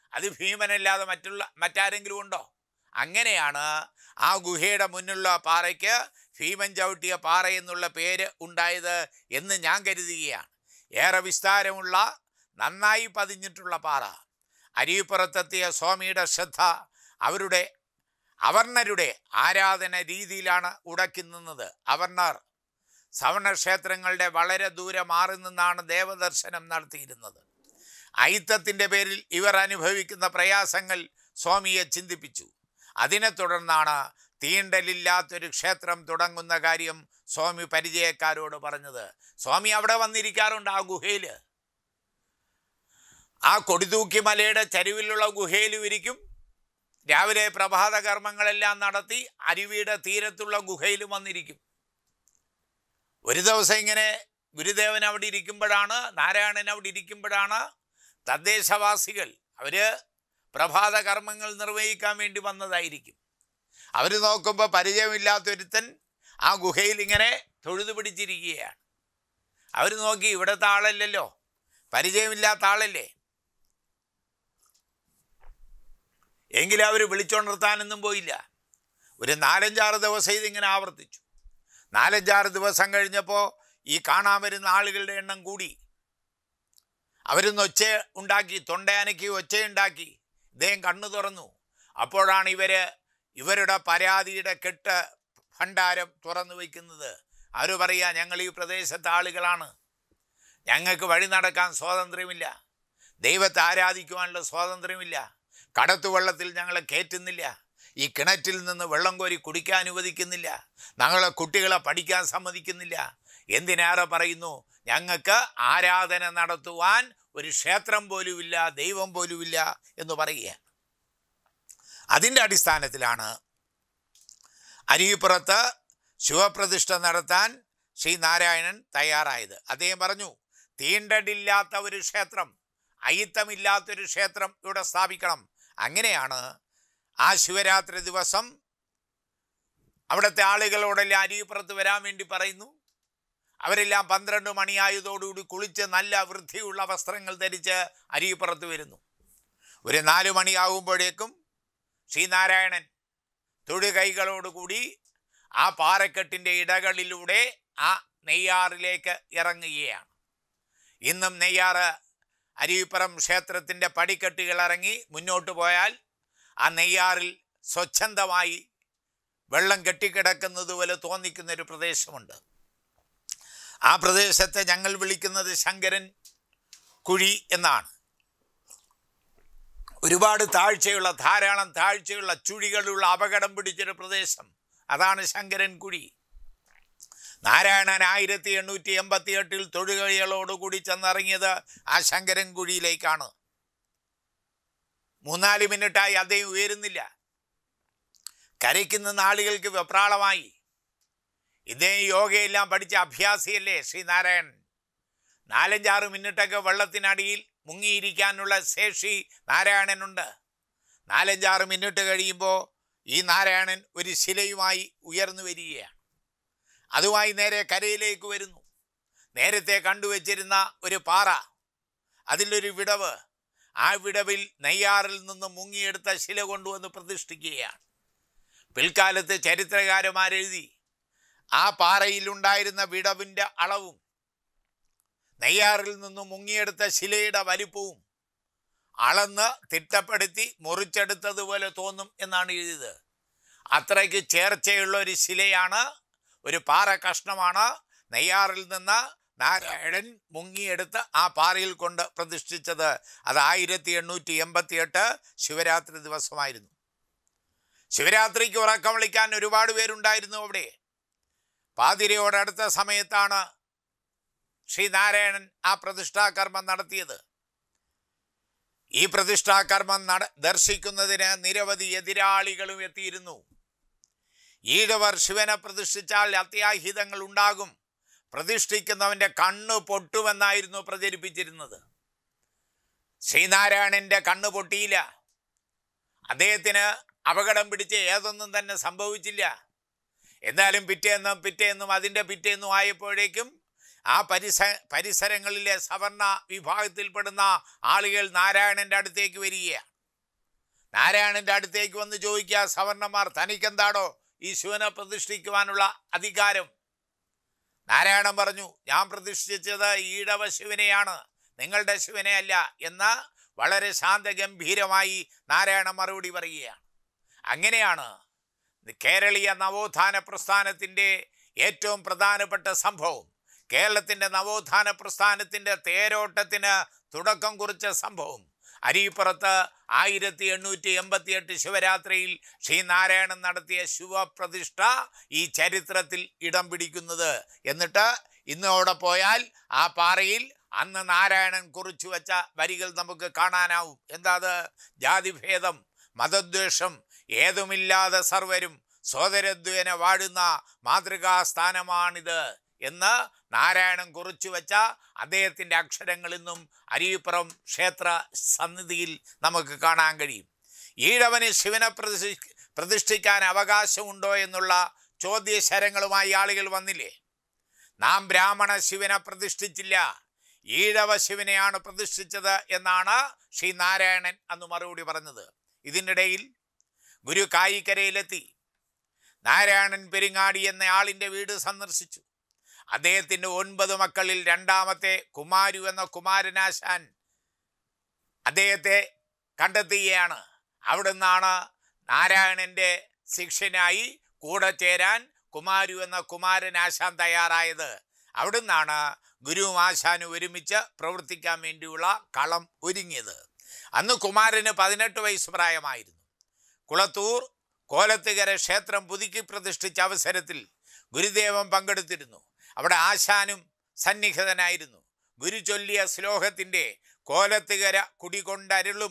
Speaker 1: അത് ഭീമനല്ലാതെ മറ്റുള്ള മറ്റാരെങ്കിലും ഉണ്ടോ അങ്ങനെയാണ് ആ ഗുഹയുടെ മുന്നിലുള്ള പാറയ്ക്ക് ഭീമൻ ചവിട്ടിയ പാറ എന്നുള്ള പേര് ഉണ്ടായത് എന്ന് ഞാൻ കരുതുകയാണ് ഏറെ വിസ്താരമുള്ള നന്നായി പതിഞ്ഞിട്ടുള്ള പാറ അരിപ്പുറത്തെത്തിയ സ്വാമിയുടെ ശ്രദ്ധ അവരുടെ അവർണരുടെ ആരാധന രീതിയിലാണ് ഉടക്കി നിന്നത് അവർണർ സവർണ ക്ഷേത്രങ്ങളുടെ വളരെ ദൂരെ മാറി നിന്നാണ് ദേവദർശനം നടത്തിയിരുന്നത് ഐത്തത്തിൻ്റെ പേരിൽ ഇവർ അനുഭവിക്കുന്ന പ്രയാസങ്ങൾ സ്വാമിയെ ചിന്തിപ്പിച്ചു അതിനെ തുടർന്നാണ് തീണ്ടലില്ലാത്തൊരു ക്ഷേത്രം തുടങ്ങുന്ന കാര്യം സ്വാമി പരിചയക്കാരോട് പറഞ്ഞത് സ്വാമി അവിടെ വന്നിരിക്കാറുണ്ട് ആ ഗുഹയിൽ ആ കൊടിതൂക്കി മലയുടെ ചരിവിലുള്ള ഗുഹയിലും ഇരിക്കും രാവിലെ പ്രഭാത കർമ്മങ്ങളെല്ലാം നടത്തി അരുവിയുടെ തീരത്തുള്ള ഗുഹയിലും വന്നിരിക്കും ഒരു ദിവസം ഇങ്ങനെ ഗുരുദേവൻ അവിടെ ഇരിക്കുമ്പോഴാണ് നാരായണൻ അവിടെ ഇരിക്കുമ്പോഴാണ് തദ്ദേശവാസികൾ അവര് പ്രഭാത കർമ്മങ്ങൾ നിർവഹിക്കാൻ വേണ്ടി വന്നതായിരിക്കും അവർ നോക്കുമ്പോൾ പരിചയമില്ലാത്തൊരുത്തൻ ആ ഗുഹയിൽ ഇങ്ങനെ തൊഴുതു പിടിച്ചിരിക്കുകയാണ് അവർ നോക്കി ഇവിടുത്തെ ആളല്ലല്ലോ പരിചയമില്ലാത്ത ആളല്ലേ എങ്കിലും അവർ വിളിച്ചുണർത്താനൊന്നും പോയില്ല ഒരു നാലഞ്ചാറ് ദിവസം ഇതിങ്ങനെ ആവർത്തിച്ചു നാലഞ്ചാറ് ദിവസം കഴിഞ്ഞപ്പോൾ ഈ കാണാൻ വരുന്ന ആളുകളുടെ എണ്ണം കൂടി അവരൊന്ന് ഒച്ച ഉണ്ടാക്കി തൊണ്ടയാനയ്ക്ക് ഒച്ചയുണ്ടാക്കി ഇദ്ദേഹം കണ്ണു തുറന്നു അപ്പോഴാണ് ഇവര് ഇവരുടെ പരാതിയുടെ കെട്ട് ഭണ്ഡാരം തുറന്നു വയ്ക്കുന്നത് അവർ പറയാ ഞങ്ങൾ ഈ പ്രദേശത്തെ ആളുകളാണ് ഞങ്ങൾക്ക് വഴി നടക്കാൻ സ്വാതന്ത്ര്യമില്ല ദൈവത്തെ ആരാധിക്കുവാനുള്ള സ്വാതന്ത്ര്യമില്ല കടത്തുവെള്ളത്തിൽ ഞങ്ങളെ കയറ്റുന്നില്ല ഈ കിണറ്റിൽ നിന്ന് വെള്ളം കോരി കുടിക്കാൻ അനുവദിക്കുന്നില്ല ഞങ്ങളെ കുട്ടികളെ പഠിക്കാൻ സമ്മതിക്കുന്നില്ല എന്തിനേറെ പറയുന്നു ഞങ്ങൾക്ക് ആരാധന നടത്തുവാൻ ഒരു ക്ഷേത്രം പോലുമില്ല ദൈവം പോലുമില്ല എന്ന് പറയുക അതിൻ്റെ അടിസ്ഥാനത്തിലാണ് അരിപ്പുറത്ത് ശിവപ്രതിഷ്ഠ നടത്താൻ ശ്രീനാരായണൻ തയ്യാറായത് അദ്ദേഹം പറഞ്ഞു തീണ്ടടില്ലാത്ത ഒരു ക്ഷേത്രം അയിത്തമില്ലാത്തൊരു ക്ഷേത്രം ഇവിടെ സ്ഥാപിക്കണം അങ്ങനെയാണ് ആ ശിവരാത്രി ദിവസം അവിടുത്തെ ആളുകളോടെല്ലാം അരിപ്പുറത്ത് വരാൻ വേണ്ടി പറയുന്നു അവരെല്ലാം പന്ത്രണ്ട് മണിയായതോടുകൂടി കുളിച്ച് നല്ല വൃത്തിയുള്ള വസ്ത്രങ്ങൾ ധരിച്ച് അരിപ്പുറത്ത് വരുന്നു ഒരു നാലു മണിയാകുമ്പോഴേക്കും ശ്രീനാരായണൻ തൊഴുകൈകളോടുകൂടി ആ പാറക്കെട്ടിൻ്റെ ഇടകളിലൂടെ ആ നെയ്യാറിലേക്ക് ഇറങ്ങുകയാണ് ഇന്നും നെയ്യാറ് അരുവിപ്പുറം ക്ഷേത്രത്തിൻ്റെ പടിക്കെട്ടുകൾ ഇറങ്ങി മുന്നോട്ട് പോയാൽ ആ നെയ്യാറിൽ സ്വച്ഛന്തമായി വെള്ളം കെട്ടിക്കിടക്കുന്നത് പോലെ തോന്നിക്കുന്ന ഒരു പ്രദേശമുണ്ട് ആ പ്രദേശത്തെ ഞങ്ങൾ വിളിക്കുന്നത് ശങ്കരൻ കുഴി എന്നാണ് ഒരുപാട് താഴ്ചയുള്ള ധാരാളം താഴ്ചയുള്ള ചുഴികളുള്ള അപകടം പിടിച്ചൊരു പ്രദേശം അതാണ് ശങ്കരൻ കുഴി നാരായണൻ ആയിരത്തി എണ്ണൂറ്റി എൺപത്തി എട്ടിൽ തൊഴുകളികളോടുകൂടി ചെന്നിറങ്ങിയത് ആ ശങ്കരൻ കുഴിയിലേക്കാണ് മൂന്നാല് മിനിറ്റായി അദ്ദേഹം ഉയരുന്നില്ല കരയ്ക്ക് നിന്ന് ആളുകൾക്ക് വെപ്രാളമായി ഇദ്ദേഹം യോഗയെല്ലാം പഠിച്ച അഭ്യാസിയല്ലേ ശ്രീനാരായണൻ നാലഞ്ചാറ് മിനിറ്റൊക്കെ വെള്ളത്തിനടിയിൽ മുങ്ങിയിരിക്കാനുള്ള ശേഷി നാരായണനുണ്ട് നാലഞ്ചാറ് മിനിറ്റ് കഴിയുമ്പോൾ ഈ നാരായണൻ ഒരു ശിലയുമായി ഉയർന്നു വരികയാണ് അതുമായി നേരെ കരയിലേക്ക് വരുന്നു നേരത്തെ കണ്ടുവച്ചിരുന്ന ഒരു പാറ അതിലൊരു വിടവ് ആ വിടവിൽ നെയ്യാറിൽ നിന്ന് മുങ്ങിയെടുത്ത ശില കൊണ്ടുവന്ന് പ്രതിഷ്ഠിക്കുകയാണ് പിൽക്കാലത്ത് ചരിത്രകാരന്മാരെഴുതി ആ പാറയിലുണ്ടായിരുന്ന വിടവിൻ്റെ അളവും നെയ്യാറിൽ നിന്നും മുങ്ങിയെടുത്ത ശിലയുടെ വലിപ്പവും അളന്ന് തിട്ടപ്പെടുത്തി മുറിച്ചെടുത്തതുപോലെ തോന്നും എന്നാണ് എഴുതിയത് അത്രയ്ക്ക് ചേർച്ചയുള്ള ഒരു ശിലയാണ് ഒരു പാറ കഷ്ണമാണ് നെയ്യാറിൽ നിന്ന് നാരായണൻ മുങ്ങിയെടുത്ത് ആ പാറയിൽ കൊണ്ട് പ്രതിഷ്ഠിച്ചത് അത് ആയിരത്തി എണ്ണൂറ്റി എൺപത്തി എട്ട് ശിവരാത്രി ദിവസമായിരുന്നു ശിവരാത്രിക്ക് ഉറക്കം വിളിക്കാൻ ഒരുപാട് പേരുണ്ടായിരുന്നു അവിടെ പാതിരയോടടുത്ത സമയത്താണ് ശ്രീനാരായണൻ ആ പ്രതിഷ്ഠാകർമ്മം നടത്തിയത് ഈ പ്രതിഷ്ഠാകർമ്മം നട ദർശിക്കുന്നതിന് നിരവധി എതിരാളികളും എത്തിയിരുന്നു ഈഴവർ ശിവനെ പ്രതിഷ്ഠിച്ചാൽ അത്യാഹിതങ്ങൾ ഉണ്ടാകും പ്രതിഷ്ഠിക്കുന്നവൻ്റെ കണ്ണ് പൊട്ടുമെന്നായിരുന്നു പ്രചരിപ്പിച്ചിരുന്നത് ശ്രീനാരായണൻ്റെ കണ്ണ് പൊട്ടിയില്ല അദ്ദേഹത്തിന് അപകടം പിടിച്ച് ഏതൊന്നും തന്നെ സംഭവിച്ചില്ല എന്നാലും പിറ്റേന്നും പിറ്റേന്നും അതിൻ്റെ പിറ്റേന്നും ആയപ്പോഴേക്കും ആ പരിസ പരിസരങ്ങളിലെ സവർണ വിഭാഗത്തിൽപ്പെടുന്ന ആളുകൾ നാരായണൻ്റെ അടുത്തേക്ക് വരികയാണ് നാരായണന്റെ അടുത്തേക്ക് വന്ന് ചോദിക്കുക സവർണന്മാർ തനിക്കെന്താടോ ഈ ശിവനെ പ്രതിഷ്ഠിക്കുവാനുള്ള അധികാരം നാരായണൻ പറഞ്ഞു ഞാൻ പ്രതിഷ്ഠിച്ചത് ഈഴവ ശിവനെയാണ് നിങ്ങളുടെ ശിവനെ അല്ല എന്ന് വളരെ ശാന്തഗംഭീരമായി നാരായണ മറുപടി പറയുകയാണ് അങ്ങനെയാണ് കേരളീയ നവോത്ഥാന പ്രസ്ഥാനത്തിൻ്റെ ഏറ്റവും പ്രധാനപ്പെട്ട സംഭവം കേരളത്തിൻ്റെ നവോത്ഥാന പ്രസ്ഥാനത്തിൻ്റെ തേരോട്ടത്തിന് തുടക്കം കുറിച്ച സംഭവം അരീപ്പുറത്ത് ആയിരത്തി എണ്ണൂറ്റി എൺപത്തിയെട്ട് ശിവരാത്രിയിൽ ശ്രീനാരായണൻ നടത്തിയ ശിവപ്രതിഷ്ഠ ഈ ചരിത്രത്തിൽ ഇടം പിടിക്കുന്നത് എന്നിട്ട് ഇന്നോടെ പോയാൽ ആ പാറയിൽ അന്ന് നാരായണൻ കുറിച്ചു വച്ച വരികൾ നമുക്ക് കാണാനാവും എന്താ അത് ജാതിഭേദം മതദ്വേഷം ഏതുമില്ലാതെ സർവരും സോദരദ്വേന വാഴുന്ന മാതൃകാസ്ഥാനമാണിത് എന്ന് നാരായണൻ കുറിച്ചു വച്ച അദ്ദേഹത്തിൻ്റെ അക്ഷരങ്ങൾ ഇന്നും അരീപ്പുറം ക്ഷേത്ര സന്നിധിയിൽ നമുക്ക് കാണാൻ കഴിയും ഈഴവന് ശിവനെ പ്രതിഷ്ഠി പ്രതിഷ്ഠിക്കാൻ അവകാശമുണ്ടോ എന്നുള്ള ചോദ്യശരങ്ങളുമായി ആളുകൾ വന്നില്ലേ നാം ബ്രാഹ്മണ ശിവനെ പ്രതിഷ്ഠിച്ചില്ല ഈഴവ ശിവനെയാണ് പ്രതിഷ്ഠിച്ചത് എന്നാണ് ശ്രീ നാരായണൻ അന്ന് മറുപടി പറഞ്ഞത് ഇതിനിടയിൽ ഗുരു കായിക്കരയിലെത്തി നാരായണൻ പെരിങ്ങാടി എന്ന ആളിൻ്റെ വീട് സന്ദർശിച്ചു അദ്ദേഹത്തിൻ്റെ ഒൻപത് മക്കളിൽ രണ്ടാമത്തെ കുമാരു എന്ന കുമാരനാശാൻ അദ്ദേഹത്തെ കണ്ടെത്തുകയാണ് അവിടുന്നാണ് നാരായണൻ്റെ ശിഷ്യനായി കൂടെ ചേരാൻ കുമാരു എന്ന കുമാരനാശാൻ തയ്യാറായത് അവിടുന്നാണ് ഗുരുവും ആശാനും ഒരുമിച്ച് പ്രവർത്തിക്കാൻ വേണ്ടിയുള്ള കളം ഒരുങ്ങിയത് അന്ന് കുമാരന് പതിനെട്ട് വയസ്സ് പ്രായമായിരുന്നു കുളത്തൂർ കോലത്തുകര ക്ഷേത്രം പുതുക്കി പ്രതിഷ്ഠിച്ച അവസരത്തിൽ ഗുരുദേവൻ പങ്കെടുത്തിരുന്നു അവിടെ ആശാനും സന്നിഹിതനായിരുന്നു ഗുരു ചൊല്ലിയ ശ്ലോകത്തിൻ്റെ കോലത്തുകര കുടികൊണ്ടരുളും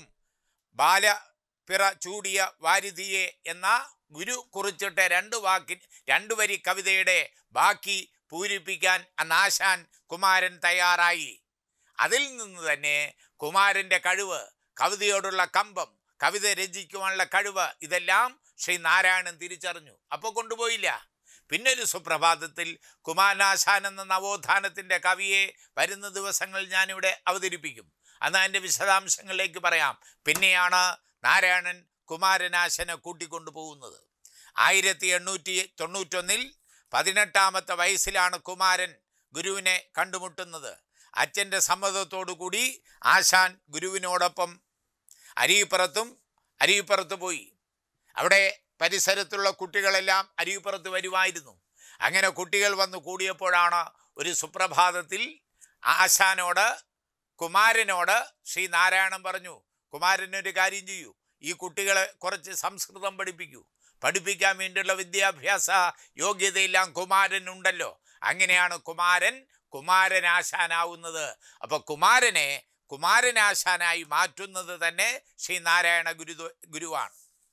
Speaker 1: ബാലപിറ ചൂടിയ വാരിധിയെ എന്ന ഗുരു കുറിച്ചിട്ട രണ്ട് വാക്കിൻ രണ്ടു വരി കവിതയുടെ ബാക്കി പൂരിപ്പിക്കാൻ അന്നാശാൻ കുമാരൻ തയ്യാറായി അതിൽ നിന്ന് തന്നെ കുമാരൻ്റെ കഴിവ് കവിതയോടുള്ള കമ്പം കവിത രചിക്കുവാനുള്ള കഴിവ് ഇതെല്ലാം ശ്രീ നാരായണൻ തിരിച്ചറിഞ്ഞു അപ്പോൾ കൊണ്ടുപോയില്ല പിന്നെ ഒരു സുപ്രഭാതത്തിൽ കുമാരനാശാൻ എന്ന നവോത്ഥാനത്തിൻ്റെ കവിയെ വരുന്ന ദിവസങ്ങളിൽ ഞാനിവിടെ അവതരിപ്പിക്കും അന്ന് അതിൻ്റെ വിശദാംശങ്ങളിലേക്ക് പറയാം പിന്നെയാണ് നാരായണൻ കുമാരനാശനെ കൂട്ടിക്കൊണ്ടു പോകുന്നത് ആയിരത്തി എണ്ണൂറ്റി തൊണ്ണൂറ്റൊന്നിൽ പതിനെട്ടാമത്തെ വയസ്സിലാണ് കുമാരൻ ഗുരുവിനെ കണ്ടുമുട്ടുന്നത് അച്ഛൻ്റെ സമ്മതത്തോടു കൂടി ആശാൻ ഗുരുവിനോടൊപ്പം അരീപ്പുറത്തും അരീപ്പുറത്ത് പോയി അവിടെ പരിസരത്തുള്ള കുട്ടികളെല്ലാം അരീപ്പുറത്ത് വരുമായിരുന്നു അങ്ങനെ കുട്ടികൾ വന്ന് കൂടിയപ്പോഴാണ് ഒരു സുപ്രഭാതത്തിൽ ആശാനോട് കുമാരനോട് ശ്രീ നാരായണൻ പറഞ്ഞു കുമാരനൊരു കാര്യം ചെയ്യൂ ഈ കുട്ടികളെ കുറച്ച് സംസ്കൃതം പഠിപ്പിക്കൂ പഠിപ്പിക്കാൻ വേണ്ടിയുള്ള വിദ്യാഭ്യാസ യോഗ്യതയെല്ലാം കുമാരനുണ്ടല്ലോ അങ്ങനെയാണ് കുമാരൻ കുമാരനാശാനാവുന്നത് അപ്പോൾ കുമാരനെ കുമാരനാശാനായി മാറ്റുന്നത് തന്നെ ശ്രീ നാരായണ ഗുരു ഗുരുവാണ്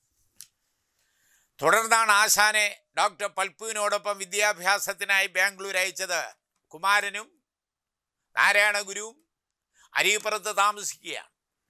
Speaker 1: തുടർന്നാണ് ആശാനെ ഡോക്ടർ പൽപ്പുവിനോടൊപ്പം വിദ്യാഭ്യാസത്തിനായി ബാംഗ്ലൂർ അയച്ചത് കുമാരനും നാരായണ ഗുരുവും അരീപ്പുറത്ത് താമസിക്കുകയാണ്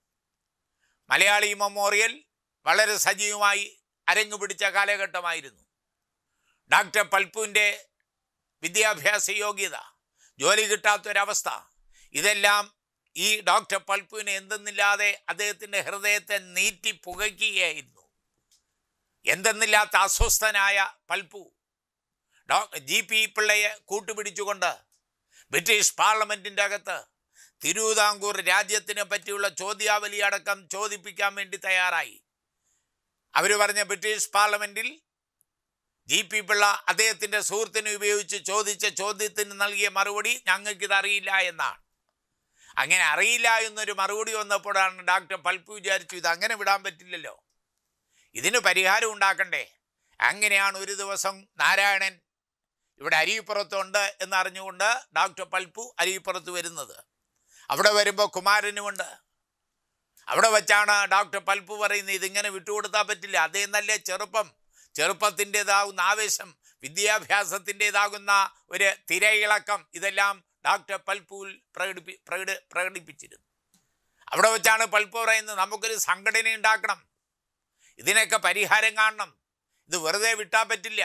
Speaker 1: മലയാളി മെമ്മോറിയൽ വളരെ സജീവമായി അരങ്ങു പിടിച്ച കാലഘട്ടമായിരുന്നു ഡോക്ടർ പൽപ്പുവിൻ്റെ വിദ്യാഭ്യാസ യോഗ്യത ജോലി കിട്ടാത്തൊരവസ്ഥ ഇതെല്ലാം ഈ ഡോക്ടർ പൽപ്പുവിനെ എന്തെന്നില്ലാതെ അദ്ദേഹത്തിൻ്റെ ഹൃദയത്തെ നീറ്റി പുകയ്ക്കുകയായിരുന്നു എന്തെന്നില്ലാത്ത അസ്വസ്ഥനായ പൽപ്പു ഡോ ജി പി പിള്ളയെ കൂട്ടുപിടിച്ചുകൊണ്ട് ബ്രിട്ടീഷ് പാർലമെൻറ്റിൻ്റെ അകത്ത് തിരുവിതാംകൂർ രാജ്യത്തിനെ പറ്റിയുള്ള ചോദ്യാവലി അടക്കം ചോദിപ്പിക്കാൻ വേണ്ടി തയ്യാറായി അവർ പറഞ്ഞ ബ്രിട്ടീഷ് പാർലമെൻറ്റിൽ ജി പി പിള്ള അദ്ദേഹത്തിൻ്റെ സുഹൃത്തിനെ ഉപയോഗിച്ച് ചോദിച്ച ചോദ്യത്തിന് നൽകിയ മറുപടി ഞങ്ങൾക്കിത് അറിയില്ല എന്നാണ് അങ്ങനെ അറിയില്ല എന്നൊരു മറുപടി വന്നപ്പോഴാണ് ഡോക്ടർ പൽപ്പു വിചാരിച്ചു ഇത് അങ്ങനെ വിടാൻ പറ്റില്ലല്ലോ ഇതിന് പരിഹാരം ഉണ്ടാക്കണ്ടേ അങ്ങനെയാണ് ഒരു ദിവസം നാരായണൻ ഇവിടെ അരിപ്പുറത്തുണ്ട് എന്നറിഞ്ഞുകൊണ്ട് ഡോക്ടർ പൽപ്പു അരിപ്പുറത്ത് വരുന്നത് അവിടെ വരുമ്പോൾ കുമാരനുമുണ്ട് അവിടെ വെച്ചാണ് ഡോക്ടർ പൽപ്പു പറയുന്നത് ഇതിങ്ങനെ വിട്ടുകൊടുത്താൽ പറ്റില്ല അതേ നല്ല ചെറുപ്പം ചെറുപ്പത്തിൻ്റെതാകുന്ന ആവേശം വിദ്യാഭ്യാസത്തിൻ്റെതാകുന്ന ഒരു തിരയിളക്കം ഇതെല്ലാം ഡോക്ടർ പൽപ്പുവിൽ പ്രകടിപ്പി പ്രകട പ്രകടിപ്പിച്ചിരുന്നു അവിടെ വെച്ചാണ് പൽപ്പു പറയുന്നത് നമുക്കൊരു സംഘടന ഉണ്ടാക്കണം ഇതിനൊക്കെ പരിഹാരം കാണണം ഇത് വെറുതെ വിട്ടാൽ പറ്റില്ല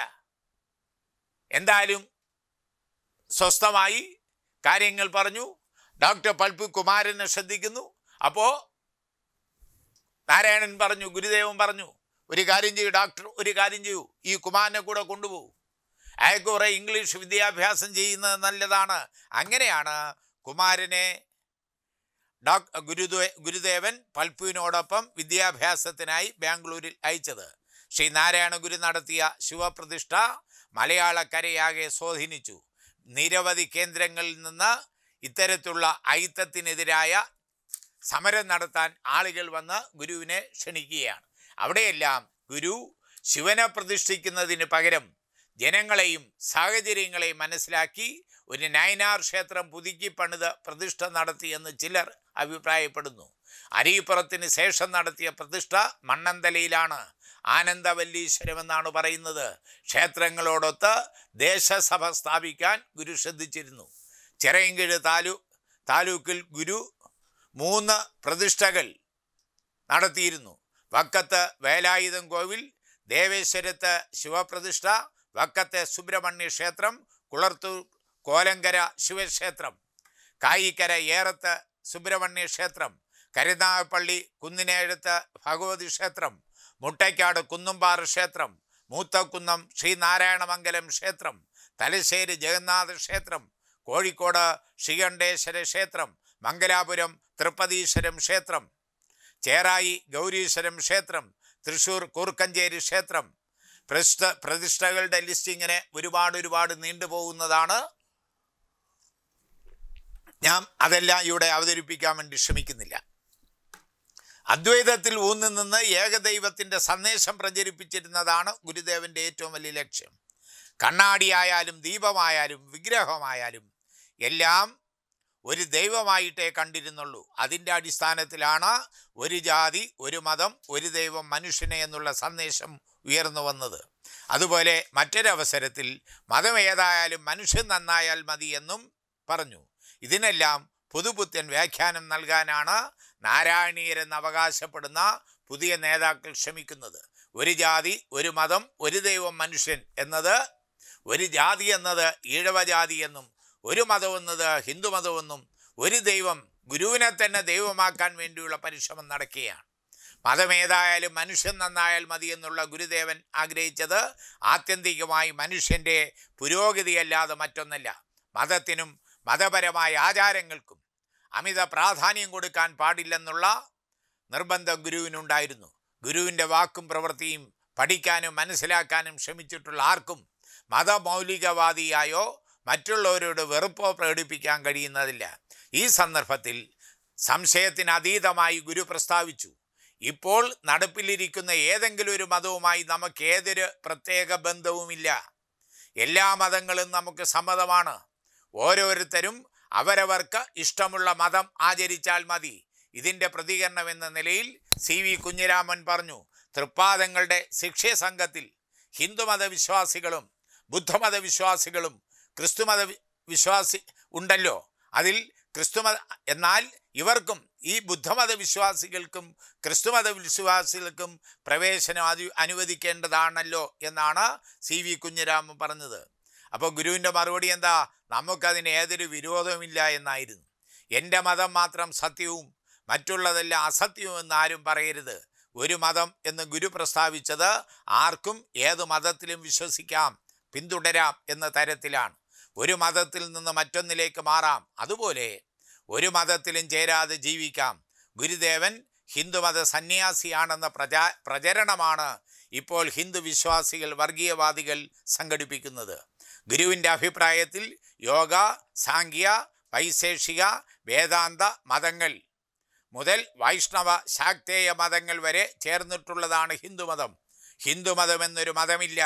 Speaker 1: എന്തായാലും സ്വസ്ഥമായി കാര്യങ്ങൾ പറഞ്ഞു ഡോക്ടർ പൽപ്പു കുമാരനെ ശ്രദ്ധിക്കുന്നു അപ്പോൾ നാരായണൻ പറഞ്ഞു ഗുരുദേവൻ പറഞ്ഞു ഒരു കാര്യം ചെയ്യൂ ഡോക്ടർ ഒരു കാര്യം ചെയ്യൂ ഈ കുമാരനെ കൂടെ കൊണ്ടുപോകൂ അയാൾക്ക് കുറേ ഇംഗ്ലീഷ് വിദ്യാഭ്യാസം ചെയ്യുന്നത് നല്ലതാണ് അങ്ങനെയാണ് കുമാരനെ ഡോക് ഗുരുദേ ഗുരുദേവൻ പൽപ്പുവിനോടൊപ്പം വിദ്യാഭ്യാസത്തിനായി ബാംഗ്ലൂരിൽ അയച്ചത് ശ്രീ നാരായണ ഗുരു നടത്തിയ ശിവപ്രതിഷ്ഠ മലയാളക്കരയാകെ സ്വാധീനിച്ചു നിരവധി കേന്ദ്രങ്ങളിൽ നിന്ന് ഇത്തരത്തിലുള്ള അയിത്തത്തിനെതിരായ സമരം നടത്താൻ ആളുകൾ വന്ന് ഗുരുവിനെ ക്ഷണിക്കുകയാണ് അവിടെയെല്ലാം ഗുരു ശിവനെ പ്രതിഷ്ഠിക്കുന്നതിന് പകരം ജനങ്ങളെയും സാഹചര്യങ്ങളെയും മനസ്സിലാക്കി ഒരു നയനാർ ക്ഷേത്രം പുതുക്കി പണിത് പ്രതിഷ്ഠ നടത്തിയെന്ന് ചിലർ അഭിപ്രായപ്പെടുന്നു അരീപ്പുറത്തിന് ശേഷം നടത്തിയ പ്രതിഷ്ഠ മണ്ണന്തലയിലാണ് ആനന്ദവല്ലീശ്വരമെന്നാണ് പറയുന്നത് ക്ഷേത്രങ്ങളോടൊത്ത് ദേശസഭ സ്ഥാപിക്കാൻ ഗുരു ശ്രദ്ധിച്ചിരുന്നു ചിറയൻകീഴ് താലൂ താലൂക്കിൽ ഗുരു മൂന്ന് പ്രതിഷ്ഠകൾ നടത്തിയിരുന്നു വക്കത്ത് വേലായുധം കോവിൽ ദേവേശ്വരത്ത് ശിവപ്രതിഷ്ഠ വക്കത്തെ സുബ്രഹ്മണ്യ ക്ഷേത്രം കുളർത്തൂർ കോലങ്കര ശിവക്ഷേത്രം കായിക്കര ഏറത്ത് സുബ്രഹ്മണ്യ ക്ഷേത്രം കരുനാഗപ്പള്ളി കുന്നിനേഴത്ത് ഭഗവതി ക്ഷേത്രം മുട്ടയ്ക്കാട് കുന്നുംപാറ ക്ഷേത്രം മൂത്തക്കുന്നം ശ്രീനാരായണമംഗലം ക്ഷേത്രം തലശ്ശേരി ജഗന്നാഥ ക്ഷേത്രം കോഴിക്കോട് ശ്രീകണ്ഠേശ്വര ക്ഷേത്രം മംഗലാപുരം തൃപ്പതീശ്വരം ക്ഷേത്രം ചേറായി ഗൗരീശ്വരം ക്ഷേത്രം തൃശ്ശൂർ കൂർക്കഞ്ചേരി ക്ഷേത്രം പ്രതിഷ്ഠ പ്രതിഷ്ഠകളുടെ ലിസ്റ്റ് ഇങ്ങനെ ഒരുപാട് ഒരുപാട് നീണ്ടുപോകുന്നതാണ് ഞാൻ അതെല്ലാം ഇവിടെ അവതരിപ്പിക്കാൻ വേണ്ടി ശ്രമിക്കുന്നില്ല അദ്വൈതത്തിൽ ഊന്നി നിന്ന് ഏകദൈവത്തിൻ്റെ സന്ദേശം പ്രചരിപ്പിച്ചിരുന്നതാണ് ഗുരുദേവൻ്റെ ഏറ്റവും വലിയ ലക്ഷ്യം കണ്ണാടിയായാലും ദീപമായാലും വിഗ്രഹമായാലും എല്ലാം ഒരു ദൈവമായിട്ടേ കണ്ടിരുന്നുള്ളൂ അതിൻ്റെ അടിസ്ഥാനത്തിലാണ് ഒരു ജാതി ഒരു മതം ഒരു ദൈവം മനുഷ്യനെ എന്നുള്ള സന്ദേശം ഉയർന്നു വന്നത് അതുപോലെ മറ്റൊരവസരത്തിൽ മതം ഏതായാലും മനുഷ്യൻ നന്നായാൽ മതി എന്നും പറഞ്ഞു ഇതിനെല്ലാം പുതുപുത്തൻ വ്യാഖ്യാനം നൽകാനാണ് നാരായണീയരെന്ന് അവകാശപ്പെടുന്ന പുതിയ നേതാക്കൾ ശ്രമിക്കുന്നത് ഒരു ജാതി ഒരു മതം ഒരു ദൈവം മനുഷ്യൻ എന്നത് ഒരു ജാതി എന്നത് ഈഴവജാതി എന്നും ഒരു മതം എന്നത് ഹിന്ദുമതമെന്നും ഒരു ദൈവം ഗുരുവിനെ തന്നെ ദൈവമാക്കാൻ വേണ്ടിയുള്ള പരിശ്രമം നടക്കുകയാണ് മതമേതായാലും മനുഷ്യൻ നന്നായാൽ മതി എന്നുള്ള ഗുരുദേവൻ ആഗ്രഹിച്ചത് ആത്യന്തികമായി മനുഷ്യൻ്റെ പുരോഗതിയല്ലാതെ മറ്റൊന്നല്ല മതത്തിനും മതപരമായ ആചാരങ്ങൾക്കും അമിത പ്രാധാന്യം കൊടുക്കാൻ പാടില്ലെന്നുള്ള നിർബന്ധം ഗുരുവിനുണ്ടായിരുന്നു ഗുരുവിൻ്റെ വാക്കും പ്രവൃത്തിയും പഠിക്കാനും മനസ്സിലാക്കാനും ശ്രമിച്ചിട്ടുള്ള ആർക്കും മതമൗലികവാദിയായോ മറ്റുള്ളവരോട് വെറുപ്പോ പ്രകടിപ്പിക്കാൻ കഴിയുന്നതില്ല ഈ സന്ദർഭത്തിൽ സംശയത്തിന് അതീതമായി ഗുരു പ്രസ്താവിച്ചു ഇപ്പോൾ നടപ്പിലിരിക്കുന്ന ഏതെങ്കിലും ഒരു മതവുമായി നമുക്ക് ഏതൊരു പ്രത്യേക ബന്ധവുമില്ല എല്ലാ മതങ്ങളും നമുക്ക് സമ്മതമാണ് ഓരോരുത്തരും അവരവർക്ക് ഇഷ്ടമുള്ള മതം ആചരിച്ചാൽ മതി ഇതിൻ്റെ പ്രതികരണം എന്ന നിലയിൽ സി വി കുഞ്ഞിരാമൻ പറഞ്ഞു തൃപ്പാദങ്ങളുടെ ശിക്ഷയ സംഘത്തിൽ ഹിന്ദുമത വിശ്വാസികളും ബുദ്ധമത വിശ്വാസികളും ക്രിസ്തുമത വി- വിശ്വാസി ഉണ്ടല്ലോ അതിൽ ക്രിസ്തുമത എന്നാൽ ഇവർക്കും ഈ ബുദ്ധമത വിശ്വാസികൾക്കും ക്രിസ്തുമത വിശ്വാസികൾക്കും പ്രവേശനം അതി അനുവദിക്കേണ്ടതാണല്ലോ എന്നാണ് സി വി കുഞ്ഞിരാമൻ പറഞ്ഞത് അപ്പോൾ ഗുരുവിൻ്റെ മറുപടി എന്താ നമുക്കതിന് ഏതൊരു വിരോധവുമില്ല എന്നായിരുന്നു എൻ്റെ മതം മാത്രം സത്യവും മറ്റുള്ളതെല്ലാം അസത്യവും എന്ന് ആരും പറയരുത് ഒരു മതം എന്ന് ഗുരു പ്രസ്താവിച്ചത് ആർക്കും ഏത് മതത്തിലും വിശ്വസിക്കാം പിന്തുടരാം എന്ന തരത്തിലാണ് ഒരു മതത്തിൽ നിന്ന് മറ്റൊന്നിലേക്ക് മാറാം അതുപോലെ ഒരു മതത്തിലും ചേരാതെ ജീവിക്കാം ഗുരുദേവൻ ഹിന്ദുമത സന്യാസിയാണെന്ന പ്രചാ പ്രചരണമാണ് ഇപ്പോൾ ഹിന്ദു വിശ്വാസികൾ വർഗീയവാദികൾ സംഘടിപ്പിക്കുന്നത് ഗുരുവിൻ്റെ അഭിപ്രായത്തിൽ യോഗ സാങ്ക്യ വൈശേഷിക വേദാന്ത മതങ്ങൾ മുതൽ വൈഷ്ണവ ശാക്തേയ മതങ്ങൾ വരെ ചേർന്നിട്ടുള്ളതാണ് ഹിന്ദുമതം ഹിന്ദുമതം എന്നൊരു മതമില്ല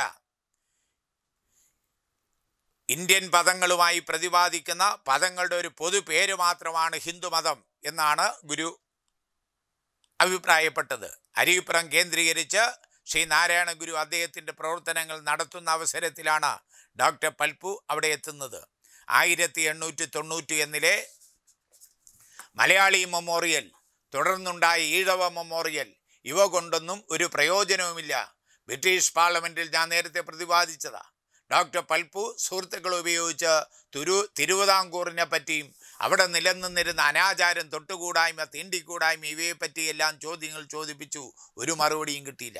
Speaker 1: ഇന്ത്യൻ പദങ്ങളുമായി പ്രതിപാദിക്കുന്ന പദങ്ങളുടെ ഒരു പൊതു പേര് മാത്രമാണ് ഹിന്ദുമതം എന്നാണ് ഗുരു അഭിപ്രായപ്പെട്ടത് അരിവിപ്പുറം കേന്ദ്രീകരിച്ച് ശ്രീ നാരായണ ഗുരു അദ്ദേഹത്തിൻ്റെ പ്രവർത്തനങ്ങൾ നടത്തുന്ന അവസരത്തിലാണ് ഡോക്ടർ പൽപ്പു അവിടെ എത്തുന്നത് ആയിരത്തി എണ്ണൂറ്റി തൊണ്ണൂറ്റി എന്നിലെ മലയാളി മെമ്മോറിയൽ തുടർന്നുണ്ടായ ഈഴവ മെമ്മോറിയൽ ഇവ കൊണ്ടൊന്നും ഒരു പ്രയോജനവുമില്ല ബ്രിട്ടീഷ് പാർലമെൻറ്റിൽ ഞാൻ നേരത്തെ പ്രതിപാദിച്ചതാ ഡോക്ടർ പൽപ്പു സുഹൃത്തുക്കൾ ഉപയോഗിച്ച് തുരു തിരുവിതാംകൂറിനെ പറ്റിയും അവിടെ നിലനിന്നിരുന്ന അനാചാരം തൊട്ടുകൂടായ്മ തീണ്ടിക്കൂടായ്മ ഇവയെപ്പറ്റിയെല്ലാം ചോദ്യങ്ങൾ ചോദിപ്പിച്ചു ഒരു മറുപടിയും കിട്ടിയില്ല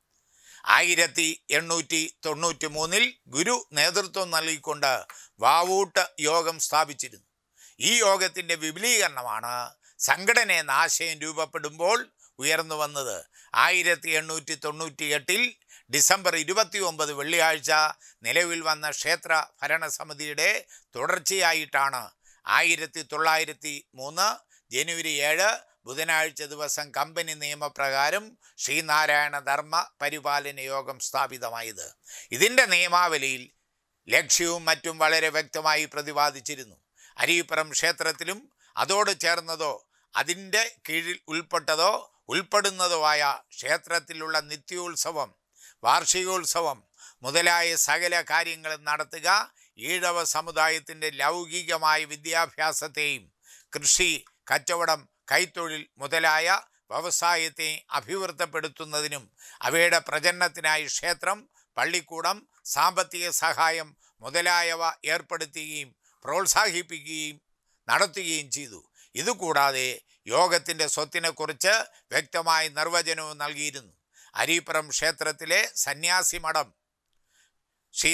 Speaker 1: ആയിരത്തി എണ്ണൂറ്റി തൊണ്ണൂറ്റി മൂന്നിൽ ഗുരു നേതൃത്വം നൽകിക്കൊണ്ട് വാവൂട്ട് യോഗം സ്ഥാപിച്ചിരുന്നു ഈ യോഗത്തിൻ്റെ വിപുലീകരണമാണ് സംഘടന എന്ന ആശയം രൂപപ്പെടുമ്പോൾ ഉയർന്നു വന്നത് ആയിരത്തി എണ്ണൂറ്റി തൊണ്ണൂറ്റി എട്ടിൽ ഡിസംബർ ഇരുപത്തി ഒമ്പത് വെള്ളിയാഴ്ച നിലവിൽ വന്ന ക്ഷേത്ര ഭരണസമിതിയുടെ തുടർച്ചയായിട്ടാണ് ആയിരത്തി തൊള്ളായിരത്തി മൂന്ന് ജനുവരി ഏഴ് ബുധനാഴ്ച ദിവസം കമ്പനി നിയമപ്രകാരം ശ്രീനാരായണ ധർമ്മ പരിപാലന യോഗം സ്ഥാപിതമായത് ഇതിൻ്റെ നിയമാവലിയിൽ ലക്ഷ്യവും മറ്റും വളരെ വ്യക്തമായി പ്രതിപാദിച്ചിരുന്നു അരീപ്പുറം ക്ഷേത്രത്തിലും അതോട് ചേർന്നതോ അതിൻ്റെ കീഴിൽ ഉൾപ്പെട്ടതോ ഉൾപ്പെടുന്നതോ ആയ ക്ഷേത്രത്തിലുള്ള നിത്യോത്സവം വാർഷികോത്സവം മുതലായ സകല കാര്യങ്ങളും നടത്തുക ഈഴവ സമുദായത്തിൻ്റെ ലൗകികമായ വിദ്യാഭ്യാസത്തെയും കൃഷി കച്ചവടം കൈത്തൊഴിൽ മുതലായ വ്യവസായത്തെ അഭിവൃദ്ധപ്പെടുത്തുന്നതിനും അവയുടെ പ്രചരണത്തിനായി ക്ഷേത്രം പള്ളിക്കൂടം സാമ്പത്തിക സഹായം മുതലായവ ഏർപ്പെടുത്തുകയും പ്രോത്സാഹിപ്പിക്കുകയും നടത്തുകയും ചെയ്തു ഇതുകൂടാതെ യോഗത്തിൻ്റെ സ്വത്തിനെക്കുറിച്ച് വ്യക്തമായ നിർവചനവും നൽകിയിരുന്നു അരീപ്പുറം ക്ഷേത്രത്തിലെ സന്യാസി മഠം ശ്രീ